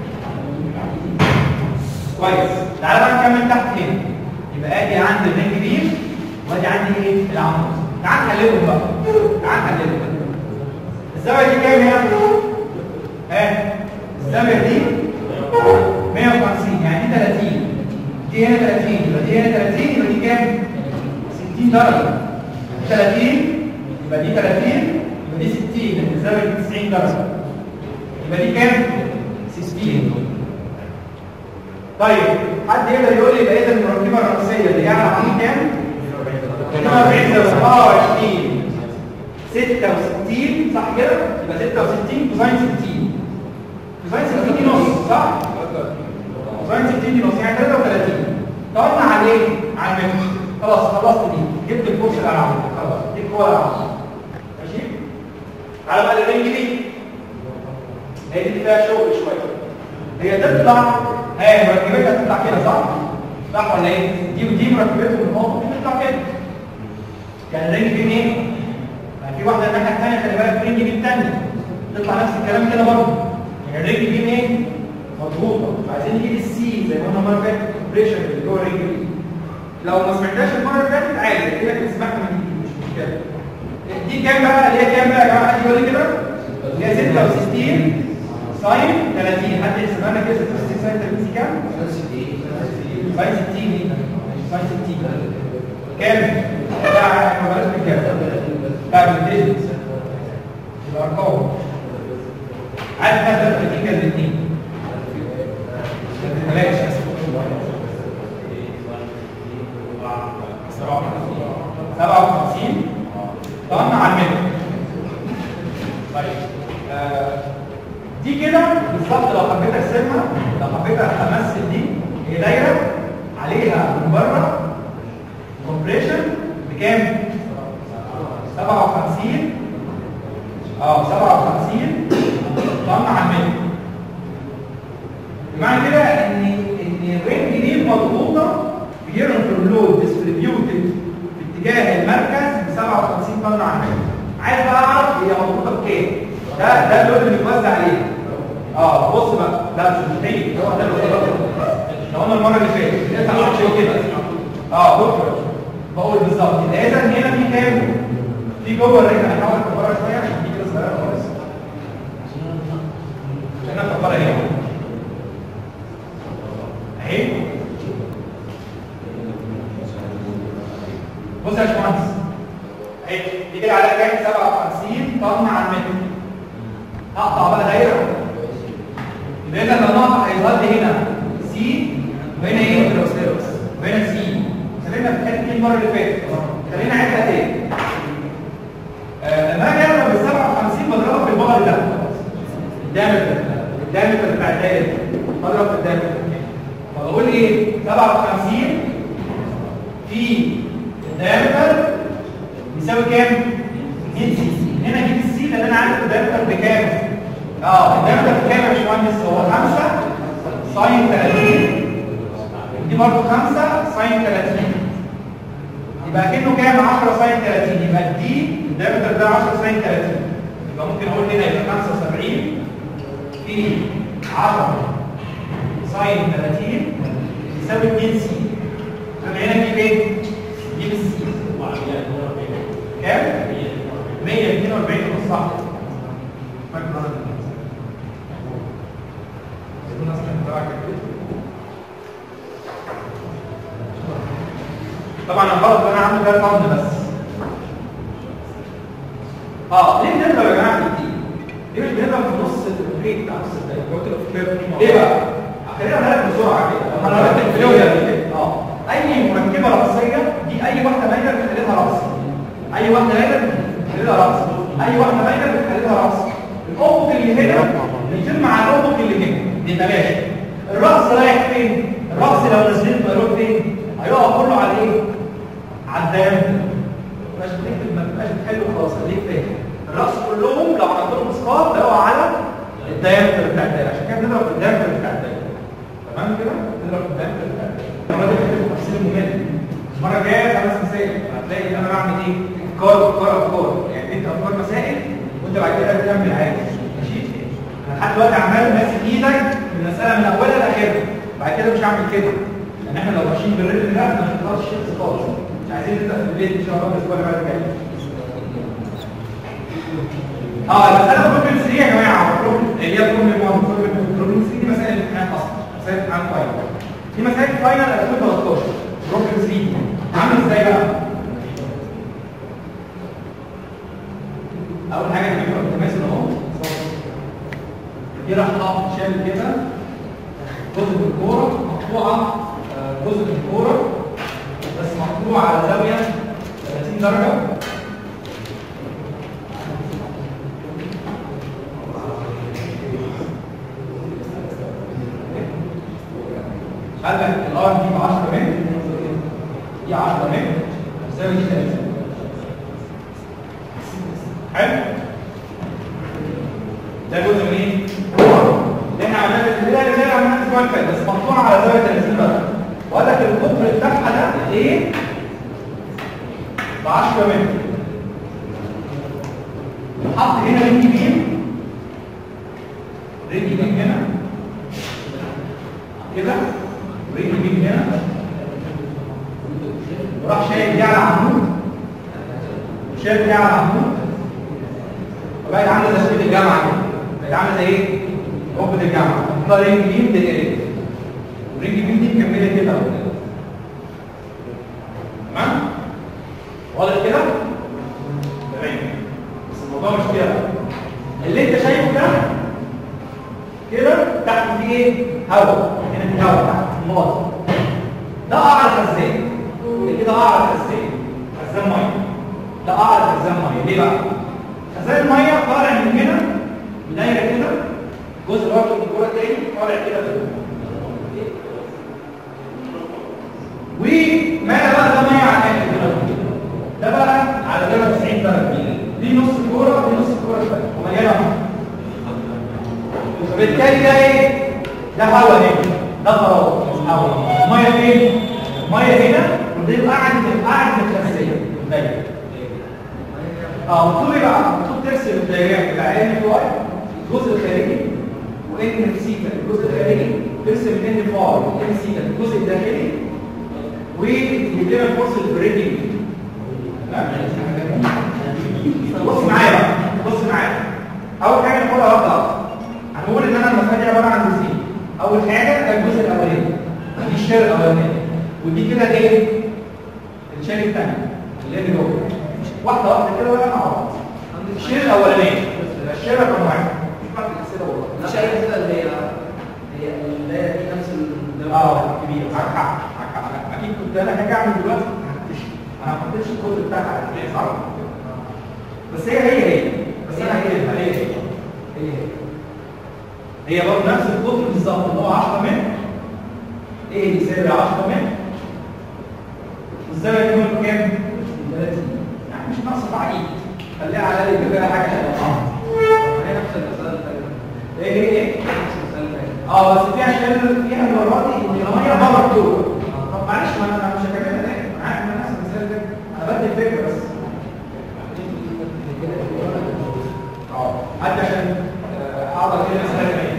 كويس تعالى بقى نكمل تحت هنا يبقى ادي عندي الرينج بيم وادي عندي ايه العمود تعال نحللهم بقى تعال نحللهم الزاويه دي كام هنا ها الزاويه دي 150 يعني دي 30 دي هنا 30 يبقى دي هنا 30 يبقى دي كام 60 درجه 30 يبقى دي 30 يبقى دي 60 لان الزاويه دي 90 درجه يبقى دي كام 60 طيب حد يقدر يقول لي يبقى اذا المركبه الرئيسيه اللي هي على عمود كام 42 24 66 صح كده يبقى 66 كوزين 60 كوزين 60 دي نص صح كوزين 60 دي نص يعني 33 طلعنا عليه على المتر خلاص خلصت دي جبت الكورس اللي على العمود خلاص دي الكوره على العمود ماشي على بقى الرينج دي هي دي اللي فيها شغل شويه هي تطلع هي مركبتها تطلع كده صح؟ صح ولا ايه؟ دي ودي مركبتهم من فوق دي تطلع كده كان الرينج بين ايه؟ يعني في واحده الناحيه الثانيه خلي بالك الرينج بين الثانيه تطلع نفس الكلام كده برضه يعني الرينج بين ايه؟ مضغوطه فعايزين نجيب السي زي ما قلنا المره اللي فاتت البريشر اللي جوه الرينج بين لو ما سمعتهاش المره اللي فاتت عادي كده كده سمعت من دي مش مشكله دي كام بقى اللي هي كام بقى يا جماعه حد يقول لي كده؟ اللي هي 66 ساين 30 حد يحسبها لنا كده 66 ساين 30 كام؟ ساين 60 ايه؟ ساين 60 كام؟ لا ما بلاش من كام لا بالديجيت الارقام عارف كام 30 كام الاثنين؟ بلاش اسف 57 طبعا على المتر طيب آه دي كده بالظبط لو حبيت ارسمها لو حبيت امثل دي هي دايره عليها من بره كومبريشن بكام 57 اه 57 طن على المتر بمعنى كده ان ان الرينج دي مضغوطه بيرنفر لود ديستريبيوتد في اتجاه المركز ب 57 طن على المتر عايز بقى اعرف هي مضغوطه بكام ده ده اللود اللي بيتوزع عليه اه بص بقى لا مش مستحيل هو ده اللي احنا قلنا المره اللي فاتت انت ما عملتش كده اه دكتور بقول بالظبط يبقى اذا هنا في كام في جوه الرجل هنحاول نكبرها شويه عشان دي كده صغيره خالص عشان انا مكبرها هنا اهي بص يا باشمهندس اهي دي كده على كام 57 طن على المتر هقطع بقى دايره يبقى اذا لما اقطع هيظهر لي هنا سي وهنا ايه وهنا سي خلينا في الحته دي المره اللي فاتت خلينا نعيدها تاني آه، لما اجي اضرب ال 57 بضربها في البعد ده الدايمتر الدايمتر بتاع الدايره بضرب في الدايمتر فبقول ايه 57 في الدايمتر يساوي كام 2 سي هنا اجيب السي لان انا عارف الدايمتر بكام اه الدايمتر بكام يا باشمهندس هو 5 ساين 30 دي برضه 5 ساين 30 يبقى كأنه كام 10 ساين 30 يبقى دي الدايمتر ده 10 ساين 30 يبقى ممكن اقول هنا يبقى 75 في 10 ساين 30 يساوي 2 سي طب هنا نجيب ايه؟ نجيب السي كام؟ 142 ونص صح طبعا الغلط اللي انا عامله ده طن بس اه ليه بنضرب يا جماعه في الدي؟ ليه مش بنضرب في نص الريت بتاع نص الدقيقه؟ ليه بقى؟ خلينا نركز بسرعه كده انا ركز في اليوم ده اه اي مركبه راسيه دي اي واحده مايله بتخليها راس اي واحده مايله بتخليها راس اي واحده مايله بتخليها راس الافق اللي هنا بيتم مع الافق اللي هنا يبقى ماشي الراس رايح فين؟ الراس لو نزلت هيروح فين؟ هيقع كله على ايه؟ على الدايمتر مش بتكتب ما تبقاش بتحل خلاص خليك فاهم الراس كلهم لو عملت لهم اسقاط هيقعوا على الدايمتر بتاع الدايره عشان كده بنضرب في الدايمتر بتاع الدايره تمام كده؟ بنضرب في الدايمتر بتاع الدايره المره دي بتكتب تفصيل ممل المره الجايه خمس مسائل هتلاقي ان انا بعمل ايه؟ افكار افكار افكار يعني انت افكار مسائل وانت بعد كده بتعمل عادي ماشي؟ انا لحد دلوقتي عمال ماسك ايدك في المساله من اولها لاخرها بعد كده مش هعمل كده لان احنا لو ماشيين بالريتم ده ما هنخلصش الشمس خالص مش عايزين نبدا في البيت ان شاء الله الاسبوع اللي بعد الجاي اه المساله بروبلم 3 يا جماعه problem- اللي هي بروبلم 1 بروبلم 3 دي مسائل الامتحان اصلا مسائل امتحان فاينل دي مسائل فاينل 2013 بروبلم 3 عامل ازاي بقى؟ اول حاجه نجيب التماثل اهو دي راح حاطط شال كده جزء من الكوره مقطوعه آه، جزء من الكوره بس مقطوعه على زاويه 30 درجه قال لك الار دي ب 10 متر دي 10 متر تساوي دي 30 حلو ده جزء من ايه؟ اللي احنا عملناه في البدايه اللي احنا عملناه الاسبوع اللي فات بس مقطوعه على زاويه 30 درجه وقال لك القطر بتاعها ده ايه؟ ب 10 متر حط هنا رينج بيم رينج بيم هنا كده رينج بيم هنا وراح شايل دي على عمود وشايل دي على عمود وبقت عامله زي شبكه الجامعه كده بقت عامله زي ايه؟ ركبه الجامعه حطها رينج بيم دائريه والرينج بيم دي مكمله كده تمام؟ واضح كده؟ تمام بس الموضوع مش كده اللي انت شايفه ده كده تحت فيه ايه؟ هواء هنا في هواء تحت النقط ده اعلى خزان ده كده اعلى خزان خزان ميه ده اعلى خزان ميه ليه بقى؟ خزان الميه طالع من هنا بدايه كده جزء برضه من الكوره التاني طالع كده فوق وماذا بقى ده ميه على الاخر كده ده بقى على زاويه 90 درجه دي نص الكوره ودي نص الكوره الثانيه ومليانه ميه فبالتالي ده ايه؟ ده هواء هنا ده فراغ مش هواء الميه فين؟ الميه هنا ودي قاعد قاعد متخزيه دايما اه مكتوب ايه بقى؟ مكتوب ترسم الدايره بتاع ان في واي الجزء الخارجي وان في سيتا الجزء الخارجي ترسم ان في واي وان سيتا الجزء الداخلي ويجيب لنا الفورس البريدنج بص معايا بقى بص معايا اول حاجه ناخدها واحده واحده هنقول ان انا المساله دي عباره عن جزئين اول حاجه ده الجزء الاولاني دي الشير الاولاني ودي كده ايه الشير الثاني اللي جوه واحده واحده كده بقى مع بعض الشير الاولانيه الشير رقم واحد مش بعد الاسئله والله مش اي كده اللي هي هي البدايه دي نفس ال- اه كبير معاك حق معاك حق أنا اكيد كنت انا هاجي اعمل دلوقتي ما حطيتش انا ما حطيتش الكود بتاعها على الجهاز صح بس هي هي هي بس انا هي هي هي هي هي برضه نفس القطر بالظبط اللي هو 10 متر ايه يساوي 10 متر والزاويه دي ممكن كام؟ 30 يعني مش ناقصه تعقيد خليها على الاقل كده حاجه حلوه هي نفس المساله الثانيه ايه ايه ايه؟ نفس المساله الثانيه اه بس فيها شل فيها المره دي ان هي بره الدور طب معلش ما انا مش هكملها تاني انا عارف ان انا نفس المثال ده انا بدي الفكره بس اه حتى عشان آه، اقدر كده مثلا كمان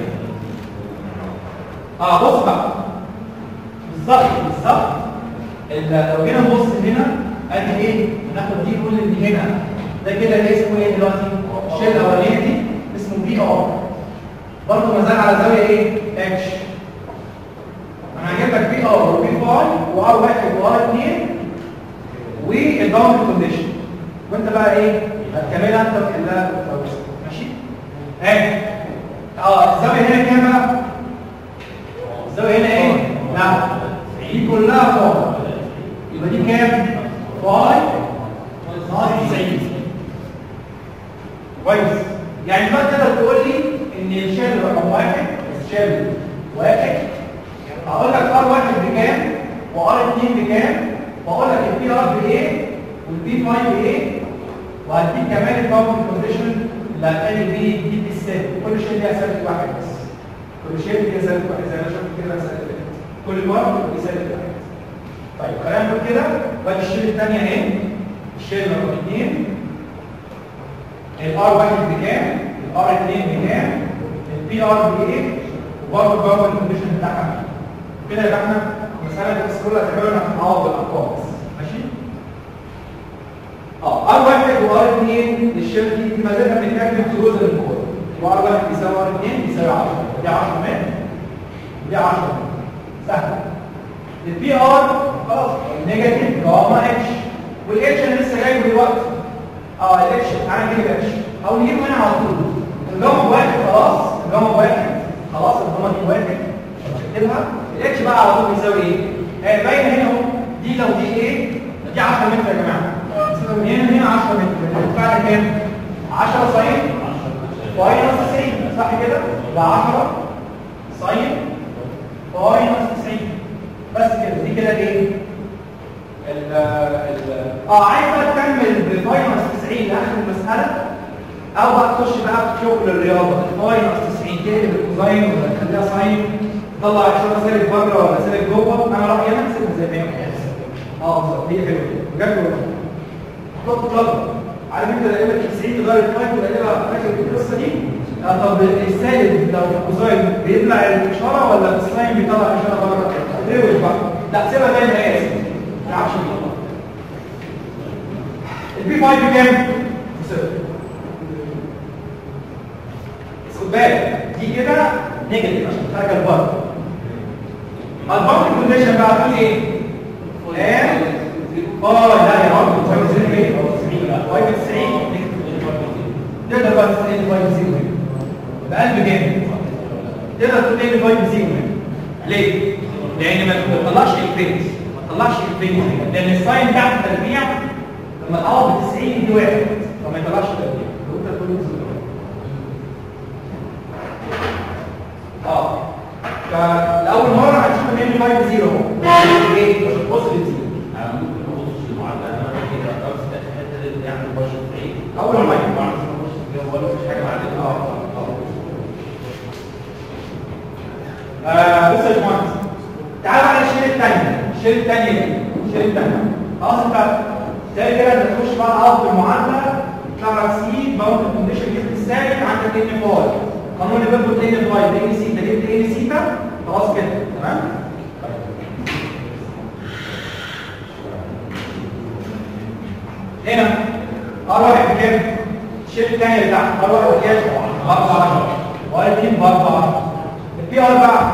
اه بص بقى بالظبط بالظبط ال- لو جينا نبص هنا ادي ايه ناخد دي نقول ان هنا ده كده اللي اسمه ايه دلوقتي الشيل الاولانيه دي اسمه بي ار برضه ما زال على زاويه ايه اتش انا هجيب لك بي ار وبي فاي وار واحد وار اثنين والباوند كونديشن وانت بقى ايه هتكملها انت وتحلها بالتوازي. ماشي ايه اه الزاويه هنا كام بقى الزاويه هنا ايه لا دي كلها فاي يبقى دي كام فاي ناقص 90 كويس يعني ما تقدر تقول لي ان الشيل رقم واحد الشيل واحد هقول لك ار واحد بكام وار اثنين بكام واقول لك البي ار بايه والبي 5 بايه وهديك كمان الباوند كونديشن اللي هتلاقي دي دي بالثابت كل شيء ليها ثابت واحد بس كل شيء ليها ثابت واحد زي ما شفت كده ثابت كل مره ليه ثابت واحد طيب خلينا نقول كده وادي الشيل الثانيه اهي الشيل رقم اثنين الار واحد بكام الار 2 بكام البي ار بايه وبرضه الباور كونديشن بتاعها كده يبقى احنا المساله بس كلها تحاولنا نعوض بالارقام بس ماشي اه ار واحد وار 2 للشير دي دي ما زلنا بنتكلم في جزء من الكود وار واحد بيساوي ار 2 بيساوي 10 دي 10 متر دي 10 متر سهل البي ار خلاص نيجاتيف جاما اتش والاتش انا لسه جايبه دلوقتي اه الاتش تعالى نجيب الاتش او نجيبه هنا على طول الجاما واحد خلاص الجاما واحد خلاص الجاما دي واحد اكتبها الاتش بقى على طول بيساوي ايه؟ هي باينه هنا اهو دي لو دي ايه؟ دي 10 متر يا جماعه من هنا هنا 10 متر الارتفاع ده كام؟ 10 ساين فاينس 90 صح كده؟ ده 10 ساين فاينس 90 بس كده دي كده ايه؟ ال ال اه عايز بقى تكمل بفاينس 90 لاخر المساله او بقى تخش بقى في شغل الرياضه الفاينس 90 تقلب الكوزاين ولا تخليها ساين تطلع الشغل سالك بره ولا سالك جوه انا رايي انا احسبها زي ما هي اه بالظبط هي حلوه كده بجد والله خد طلب عارف انت تقلب 90 تغير الفاين تقلبها فاكر القصه دي آه طب السالب لو في الكوزاين بيطلع الاشاره ولا الساين بيطلع الاشاره بره روش بقى لا سيبها زي ما هي اسف ما تعرفش البي 5 بكام؟ صفر بس خد بالك دي كده نيجاتيف عشان خارجه لبره البارت كونديشن بقى تقول ايه؟ ام اه لا يا رب تساوي زيرو ايه؟ 5 90 تقدر بقى تقول ايه 5 زيرو بقلب جامد تقدر تقول ايه 5 زيرو ليه؟ لان ما تطلعش الفينس ما تطلعش الفينس لان الساين بتاعت التربيع لما تعوض ب 90 دي واحد فما يطلعش التربيع لو انت تقول اه فالاول مره هتشوف ان 5 0 اهو ايه؟ مش هتبص للزيرو انا ممكن ما ابصش المعادله انا كده اقدر في الحته اللي يعني بشر بعيد أول ما يجي. ولا مفيش حاجه معادله اه آه، بص يا باشمهندس تعال على الشيل الثانيه الشيل الثانيه دي الشيل الثانيه خلاص انت زي كده انت تخش بقى تعوض بالمعادله تعرف سي باوند كونديشن جبت الثابت عندك ان فاي قانون اللي بيربط ان فاي بان سيتا جبت ان سيتا خلاص كده تمام هنا ار واحد بكام؟ الشيل الثانيه اللي تحت ار واحد بكام؟ ب 14 وار 2 ب 4 البي ار بقى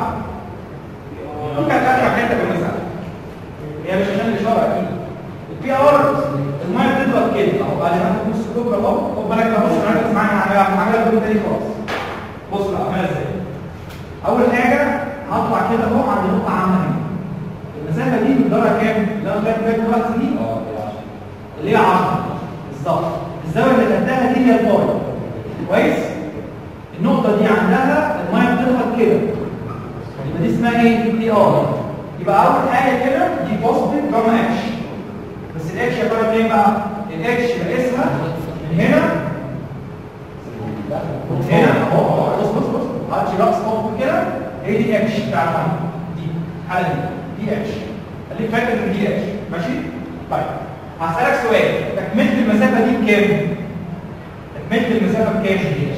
دي كانت اخر حته في المساله هي مش عشان الاشاره اكيد البي ار بتضغط كده اهو بعد ما انت نص كوبرا اهو خد بالك بقى بص ركز معايا هعملها هعملها بدون تاني خالص بص بقى هعملها ازاي اول حاجه هطلع كده اهو عند نقطه عامه هنا المسافه دي مقدارها كام؟ اللي انا لغايه لغايه دلوقتي دي اللي هي 10 بالظبط الزاويه اللي خدتها دي هي الباي كويس النقطه دي عندها الميه بتضغط كده يبقى دي اسمها ايه دي ار يبقى اول حاجه كده دي بوزيتيف جاما اتش بس الاتش يا ترى فين بقى الاتش بقيسها من هنا هنا اهو اهو بص بص بص هاتش راس فوق كده هي دي اتش بتاع الميه دي الحاله دي دي اتش خليك فاكر ان دي اتش ماشي طيب هسألك سؤال تكملة المسافة دي بكام؟ تكملة المسافة بكام؟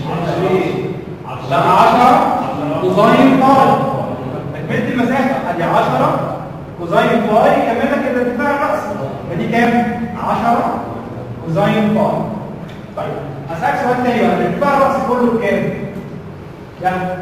لا 10 كوزاين باي تكملة المسافة ادي 10 كوزاين باي يكمل لك الارتفاع الرأسي فدي كام؟ 10 كوزاين باي طيب هسألك سؤال تاني بقى الارتفاع الرأسي كله بكام؟ كام؟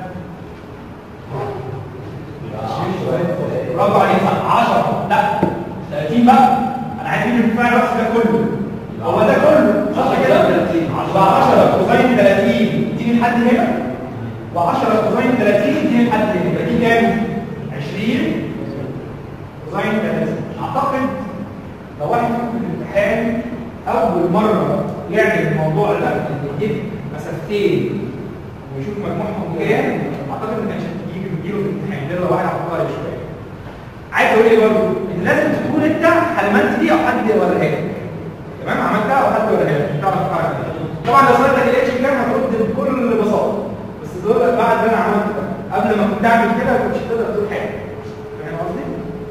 برافو عليك 10 لا 30 بقى انا عايز اجيب الارتفاع الرأسي ده كله هو ده كله صح كده 10 كوزاين 30 تيجي لحد هنا و10 كوزاين 30 تيجي لحد هنا يبقى دي كام 20 كوزاين 30 اعتقد لو واحد في الامتحان اول مره يعمل الموضوع ده يجيب مسافتين ويشوف مجموعهم كام اعتقد ما كانش هتيجي تجيله في الامتحان ده لو واحد عبقري شويه عايز اقول ايه برضه ان لازم تكون انت حلمت دي او حد وريها لك تمام عملتها او حد وريها لك تعرف تتحرك بيها. طبعا لو سالتك الاتش كام هترد بكل بساطه بس دول بعد ما انا عملت ده قبل ما كنت اعمل كده ما كنتش تقدر تقول حاجه فاهم قصدي؟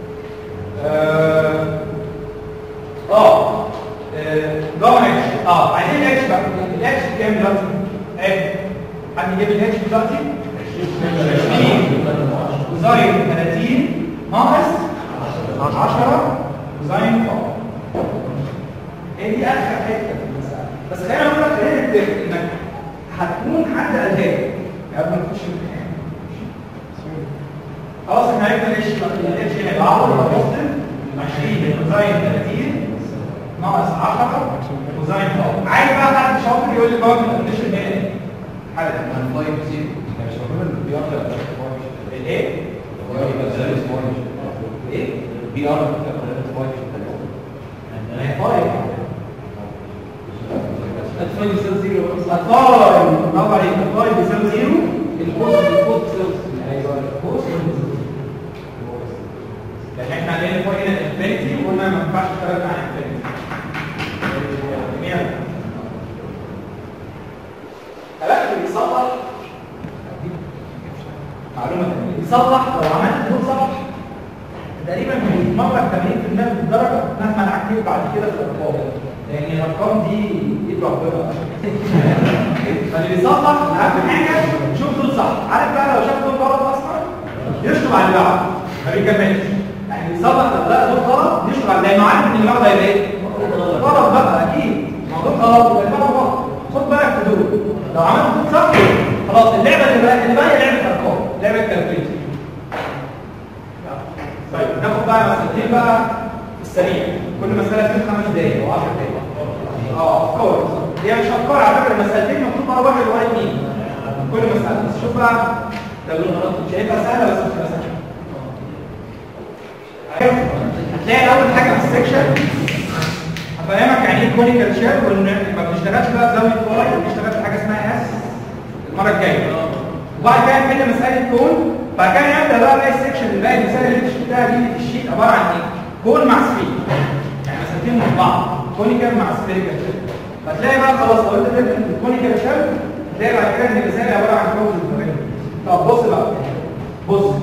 اه اه آه، جاما اتش اه عايزين الاتش بقى الاتش كام دلوقتي؟ ايه حد يجيب الاتش دلوقتي؟ 20 وزاين 30 ناقص 10 وزاين فوق هي دي اخر حته في المساله بس خلينا نقول لك خلينا نتفق انك هتكون حد قالها لك قبل ما تخش الامتحان خلاص احنا عرفنا ليش الاتش هنا يبقى ولا بوزيتيف 20 وزاين 30 ناقص 10 وزاين فوق عايز بقى حد شاطر يقول لي بقى الكونديشن هنا ايه؟ حاجه الايه؟ ايه؟ بي ار الفاي يساوي زيرو الفاي برافو عليك الفاي بيساوي زيرو الكوس الكوس بيساوي الكوس يعني احنا عندنا الفاي هنا انفينيتي وقلنا ما ينفعش نشتغل مع انفينيتي خلاص بيصلح معلومه ثانيه بيصلح لو عملت دول صح تقريبا بيتمرن 80% من الدرجه مهما نعكس بعد كده في الارقام لان الارقام دي ايد ربنا فاللي بيصلح اهم حاجه شوف دول صح عارف بقى لو شاف دول غلط اصلا يشطب على اللي بعده ما بيكملش يعني بيصلح لو لا دول غلط يشطب على لانه عارف ان اللي بعده هيبقى ايه؟ غلط بقى اكيد ما هو دول غلط يبقى اللي بعده غلط خد بالك في دول لو عملت دول صح خلاص اللعبه اللي بقى اللي بقى هي لعبه ارقام لعبه كالكوليتر طيب ناخد بقى مسألتين بقى في السريع كل مسألة فيهم خمس دقايق أو 10 دقايق اه افكار هي مش افكار على فكرة المسألتين مكتوب مرة واحد ولا اثنين كل مسألة بس شوف بقى ده مش هيبقى سهلة بس مش هتبقى سهلة هتلاقي أول حاجة في السكشن هفهمك يعني ايه كونيكال شير وان ما بنشتغلش بقى بزاوية فاي بنشتغل في حاجة اسمها اس المرة الجاية وبعد كده نحل مسألة كون بعد كده نبدا بقى باقي السكشن اللي باقي المسائل اللي انت شفتها دي في الشيت عباره عن ايه؟ كون مع سفير يعني مسألتين مع بعض كونيكال مع سفيريكال شيب فتلاقي بقى خلاص لو انت فهمت الكونيكال شيب تلاقي بعد كده ان المسائل عباره عن كون الفريق طب بص بقى بص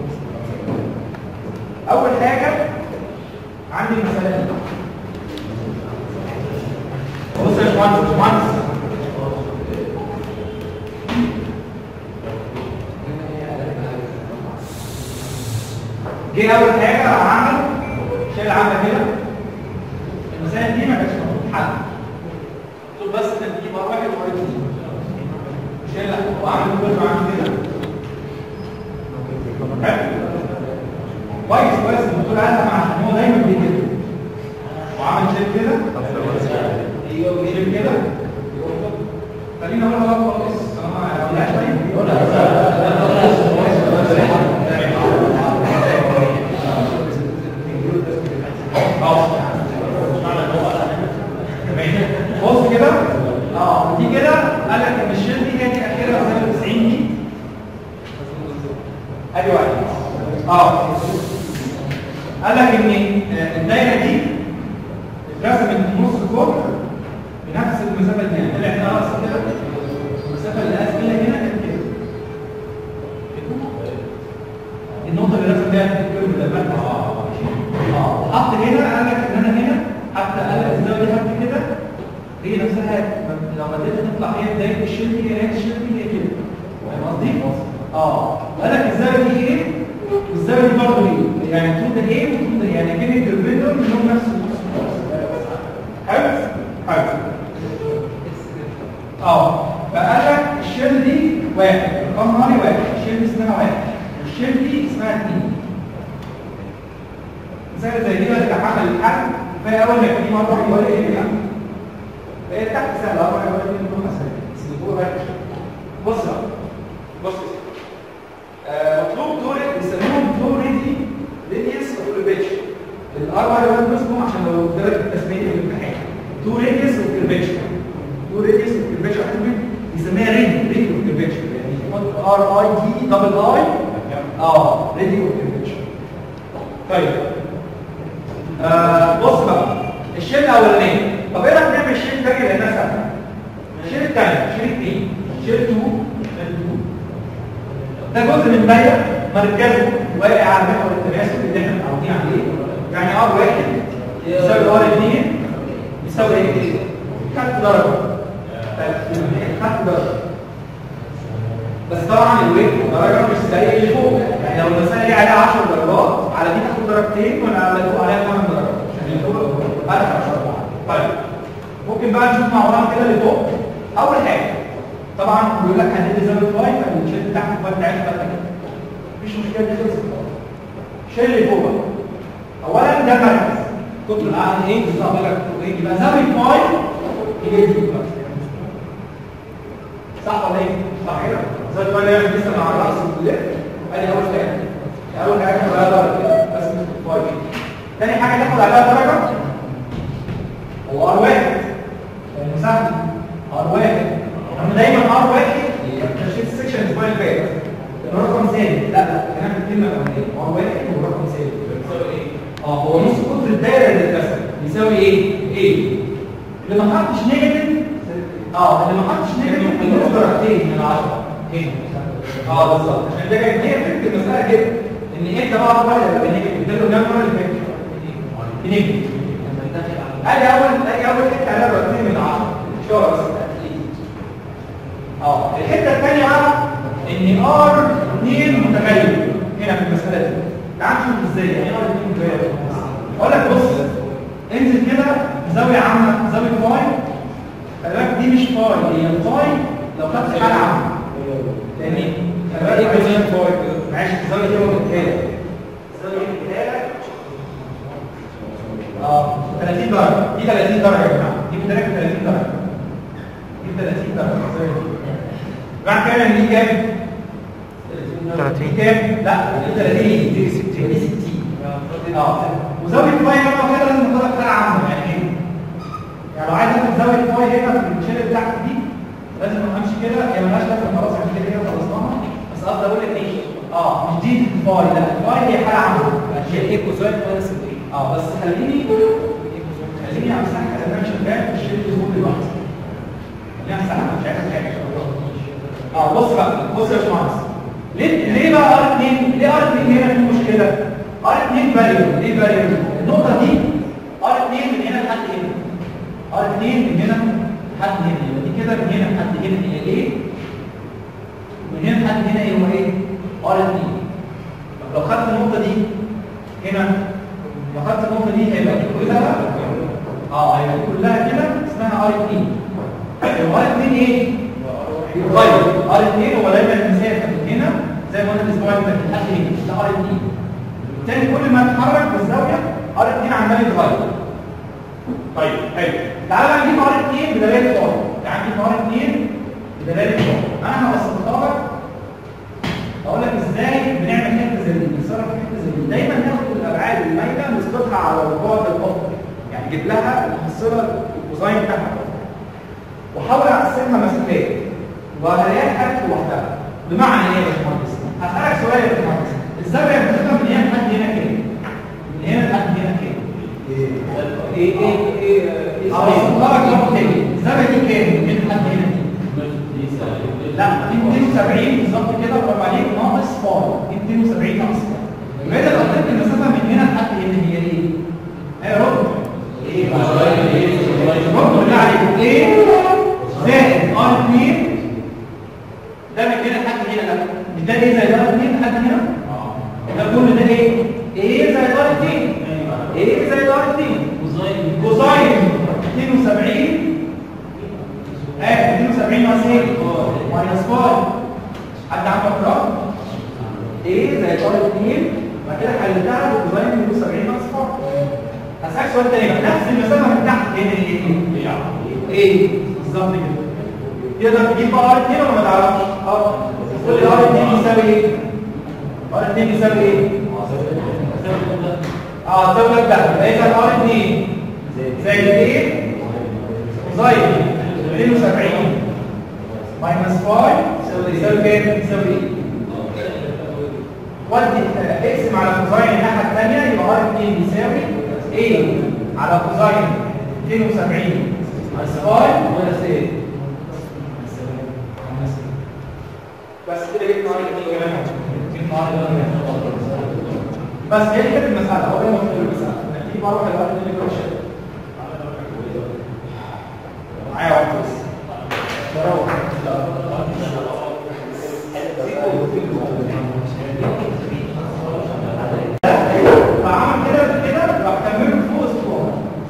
اول حاجه عندي المسألة دي بص يا باشمهندس باشمهندس جه اول حاجه راح عمل شال عمل هنا المسائل دي ما كانتش المفروض حل قلت له بس انت تجيب ار واحد وار اثنين شال لا وعمل كل ما عمل كده حلو. كويس كويس الدكتور قالها عشان هو دايما بيجي كده وعمل شال كده اه دي كده قال لك ان الشيل دي هي دي اخرها زي 90 دي ادي واحد اه قال لك ان آه، الدايره دي اترسمت نص كوب بنفس المسافه دي يعني طلع هنا رأس كده المسافه اللي اسفل هنا كانت كده النقطه اللي رسم فيها الكيرف ده بقى اه وحط هنا قال لك ان انا هنا حتى قال لك الزاويه دي حط كده هي نفسها لو بدات تطلع هي بدايه الشيل دي هي الشيل دي هي كده فاهم قصدي؟ اه قال لك الزاويه دي ايه والزاويه دي برضه ايه يعني طول ده ايه وطول ده يعني كده الكيرفيتور لهم نفس النص حلو حلو اه فقال لك الشيل دي واحد رقم هاري واحد الشيل دي اسمها واحد والشيل دي اسمها اثنين مثال زي دي بقى تتحمل الحل فهي اول ما يكون مره يقول ايه يعني هي تحت سهله اول ما يقول ايه نقطه سهله بس اللي فوق بقى بص بقى بص يا سيدي. آه، مطلوب دول بيسموهم دول ريدي ريديوس وكيرفيتشر الاربع اللي بنسمهم عشان لو درجه التسميه في الامتحان تو ريديوس وكيرفيتشر تو ريديوس وكيرفيتشر بيسميها ريدي ريدي وكيرفيتشر يعني ار اي دي دبل اي اه ريدي وكيرفيتشر طيب آه بص بقى الشيل الاولاني طب ايه رايك نعمل الشيل الثاني لانها سهله الشيل الثاني شيل اثنين شيل 2 شيل 2 ده جزء من دايره مركزه واقع على محور التماسك اللي احنا متعودين عليه يعني ار واحد يساوي ار 2 يساوي ايه؟ خدت درجه خدت درجه بس طبعا الويت درجه مش زي اللي فوق يعني لو المساله دي عليها 10 درجات على دي تاخد درجتين ولا على اللي فوق عليها 8 درجات عشان اللي فوق أربع طيب ممكن بقى نشوف مع بعض كده اللي فوق اول حاجه طبعا بيقول لك هندي زاويه فاي فالشيل بتاعك الفاي بتاعتك بقى كده مفيش مشكله دي خلصت الشيل اللي فوق بقى اولا ده مركز قطر الاعلى ايه بالظبط لك ايه يبقى زاويه فاي هي دي بقى صح ولا ايه؟ صح كده؟ زي ما انا لسه مع الراس واللف ادي اول حاجه اول حاجه تاخد عليها درجه كده بس مش فاي تاني حاجه تاخد عليها درجه هو ار واحد المساحه ار واحد احنا دايما ار واحد تشكيل السكشن الاسبوع اللي فات رقم ثابت لا لا كلام الكلمه الاولانيه ار واحد ورقم ثابت بيساوي ايه؟ اه هو نص قطر الدايره اللي اترسم يساوي ايه؟ ايه؟ اللي ما حطش نيجاتيف اه اللي ما حطش نيجاتيف بينقص درجتين من 10 هنا اه بالظبط عشان ده كان هي فكره المساله كده ان انت بقى اول واحد يبقى نيجاتيف ده اللي قدام المره اللي فاتت بنيجاتيف ادي اول ادي اول حته عليها درجتين من 10 اشاره بس اه الحته الثانيه بقى ان ار 2 متغير هنا في المساله دي تعال نشوف ازاي يعني ار 2 متغير اقول لك بص انزل كده زاويه عامه زاويه فاي خلي بالك دي مش فاي هي الفاي لو خدت حاله عامه يعني خلي بالك ايه زي فاي كده معلش الزاويه دي هو بتتهيأ الزاويه دي بتتهيأ اه 30 درجه دي 30 درجه يا جماعه دي بتدرك 30 درجه دي 30 درجه الزاويه دي بعد كده دي كام 30. دي كام لا دي 30 دي 60 دي 60 اه وزاويه فاي هنا كده لازم ناخدها بتاع عامه يعني ايه يعني لو عايز اخد زاويه فاي هنا في الشيل بتاعتي دي لازم امشي كده هي مالهاش لازمه خلاص عشان كده هي خلصناها بس قصدي اقول لك ايه اه مش دي الفاي لا الفاي هي حاله عامه هي ايه كوزاين ماينس الايه اه بس خليني خليني امسح كده انا شغال في الشيل اللي فوق دلوقتي خليني امسحها مش عايز حاجه اه بص بقى بص يا باشمهندس ليه ليه بقى ار 2 ليه ار 2 هنا في مشكله ار 2 فاريبل ليه فاريبل النقطه دي ار 2 من هنا لحد هنا ار 2 من هنا لحد هنا يبقى دي كده من هنا لحد هنا هي ايه من هنا لحد هنا ايه هو ايه ار 2 طب لو خدت النقطه دي هنا لو خدت النقطه دي هيبقى دي كلها اه هيبقى دي كلها كده اسمها ار 2 ار 2 ايه يتغير ار 2 هو دايما المسافه من هنا زي ما قلنا الاسبوع اللي فات لحد هنا ده ار 2 بالتالي كل ما اتحرك بالزاويه ار 2 عمال يتغير طيب حلو تعالى بقى نجيب ار 2 بدلاله فاي تعالى نجيب ار 2 بدلاله فاي انا هبسطها لك اقول لك ازاي بنعمل حته زي دي بنتصرف في حته زي دي دايما ناخد الابعاد المايله نسقطها على البعد الافقي يعني نجيب لها المحصله الكوزاين بتاعها واحاول اقسمها مسافات وهلاقيها خارج لوحدها بمعنى ايه يا باشمهندس؟ هسألك سؤال يا باشمهندس الزاوية بتبقى من هنا لحد هنا كام؟ من هنا لحد هنا كام؟ ايه ايه ايه ايه اه بص لك نقطة تاني الزاوية دي كام؟ من هنا لحد هنا دي؟ لا دي 270 بالظبط كده برافو عليك ناقص فار دي 270 ناقص فار يبقى انت لو قلت المسافة من هنا لحد هنا هي ايه؟ ايه رد؟ ايه؟ رد بالله عليك ايه؟ زائد ار 2 ده من هنا لحد هنا ده مش ده ايه زائد ار 2 لحد هنا؟ ده كل ده ايه؟ ايه زائد ار 2 ايه زائد ار 2 كوزاين 72 اه 72 ناقص ايه؟ ماينس 5 حد عنده رقم؟ ايه زائد ار 2 بعد كده حللتها بكوزاين 72 ناقص 5 هسألك سؤال تاني بقى نفس المسافة من تحت هنا ايه؟ ايه؟ بالظبط كده تقدر تجيب بقى ار 2 ولا ما تعرفش؟ اه قول لي ار 2 يساوي ايه؟ ار 2 يساوي ايه؟ اه تساوي ده يبقى اذا ار 2 زائد ايه؟ كوزاين 72 ماينس 5 يساوي كام؟ يساوي ايه؟ ودي اقسم على كوزاين الناحيه الثانيه يبقى ار 2 يساوي ايه على كوزاين 72 ماينس 5 ماينس ايه؟ بس كده جبنا ار 2 كمان جبنا ار 2 بس هي دي كانت المساله هو ده المفروض المساله دي بروح الار 2 اللي كنت معايا واحد بس فعمل كده كده راح كمله فوق اسبوع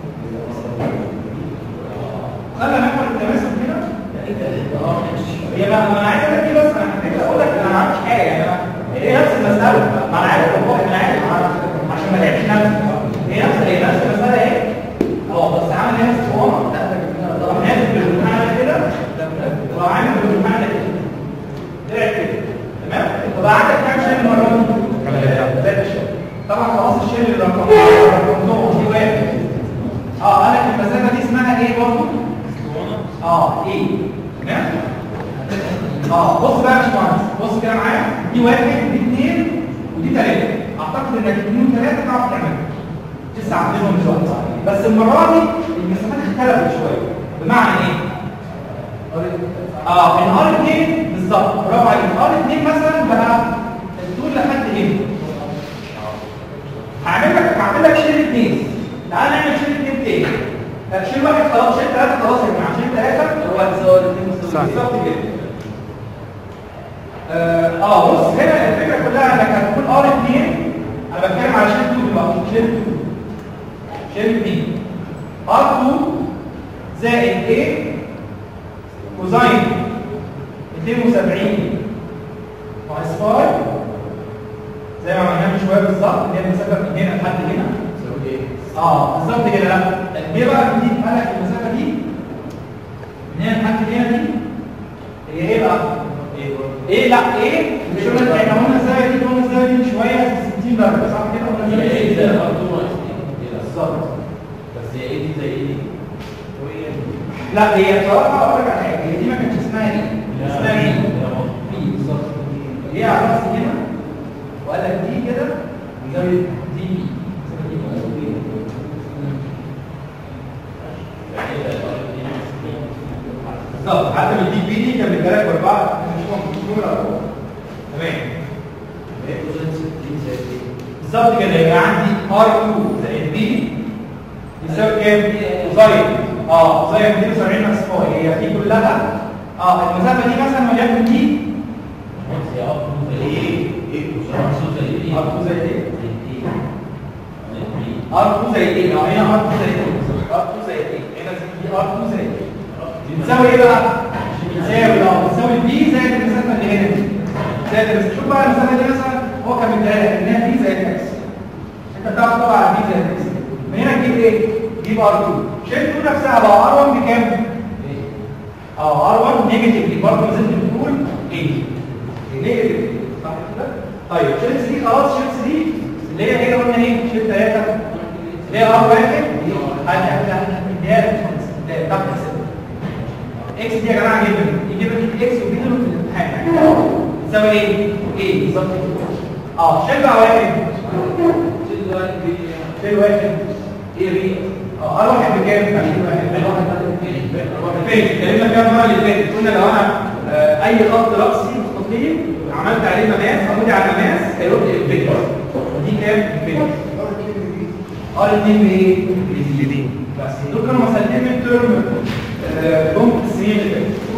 خلى محور التماسك كده هي بقى ما انا عايز اقول لك ايه بس انا حبيت اقول لك انا ما عملتش حاجه يعني أنا- هي نفس المساله ما انا عارف والله انا عارف عشان ما لعبش نفسي هي نفس هي نفس المساله ايه اه بس عامل هنا اسطوانه راح نازل بالمنحنى كده وراح عامل بالمنحنى كده طلع كده تمام طب عندك كام شيل المره دي؟ ثلاثة شيل طبعا خلاص الشيل اللي رقم رقمتهم دي واحد اه قال لك المسافه دي اسمها ايه برضه؟ اه ايه تمام اه بص بقى يا باشمهندس بص كده معايا دي واحد دي اثنين ودي ثلاثه اعتقد انك اثنين وثلاثه تعرف تعملها لسه عاملينهم دلوقتي بس المره دي المسافات اختلفت شويه بمعنى ايه؟ اه من ار 2 بالظبط برافو عليك ار 2 مثلا بقى الطول لحد هنا هعمل لك هعمل لك شيل اثنين تعال نعمل شيل اثنين تاني طب شيل واحد خلاص شيل ثلاثه خلاص يا جماعه شيل ثلاثه هو هتساوي الاثنين صح. بالظبط كده اه آه، بص هنا الفكره كلها انك هتكون ار 2 انا بتكلم على شيل 2 دلوقتي شيل 2 شيل 2 ار 2 زائد ايه كوزاين 270 ناقص 5 زي ما عملناها من شويه بالظبط اللي هي المسافه من هنا لحد هنا اه بالظبط كده لا ليه بقى دي قال لك المسافه دي من هنا لحد هنا دي هي ايه بقى؟ ايه لا ايه مش قلنا احنا قلنا الزاويه دي قلنا الزاويه دي من شويه 60 درجه صح كده قلنا هي الزاوية ايه دي ده 60 برضه درجة. ناقص ايه بالظبط بس هي ايه دي زي ايه دي؟ لا هي بصراحه اقول لك على حاجه هي دي ما كانتش اسمها ايه؟ اسمها ايه؟ في بالظبط هي على راس هنا وقال لك دي كده زاويه دي بالظبط حتى من دي بي دي كان بيدالك باربعه مش مش نمره تمام بالظبط كده يبقى عندي ار 2 زائد بي يساوي كام؟ كوزاين اه كوزاين 270 ناقص فاي هي دي كلها اه المسافه دي مثلا وليكن دي هي اب ايه؟ ايه زي ايه؟ ار 2 زائد ايه؟ زي ايه؟ زي ايه؟ ار 2 زائد ايه؟ اه هنا ار 2 زائد ايه؟ ار 2 زائد ايه؟ هنا دي ار 2 زائد ايه؟ بتساوي ايه بقى؟ بتساوي اه بتساوي بي زائد المسافه اللي هنا دي زائد المسافه شوف بقى المسافه دي مثلا هو كان مديها لك انها بي زائد اكس انت بتعرف طبعا على بي زائد اكس من هنا تجيب ايه؟ تجيب ار 2 شيل 2 نفسها بقى ار 1 بكام؟ اه ار 1 نيجاتيف برضه ما زلت بتقول ايه؟ نيجاتيف صح كده؟ طيب شيل 3 خلاص شيل 3 اللي هي هنا قلنا ايه؟ شيل 3 اللي هي ار 1 هتديها لك تحت حساب اكس دي يا جماعه جبن دي جبن دي اكس وبي دول في الامتحان يعني تساوي ايه؟ ايه بالظبط اه شيل بقى واحد شيل واحد بي شيل واحد ايه بي اه ار واحد بكام؟ 20 واحد فين؟ اتكلمنا فيها المره اللي فاتت قلنا لو انا آه، اي خط راسي مستقيم عملت عليه مقاس عمودي على المقاس هيروح للفيكتور ودي كام؟ الفيكتور ار 2 بايه؟ بي بس دول كانوا مسألتين من ترم جم في السنين اللي فاتت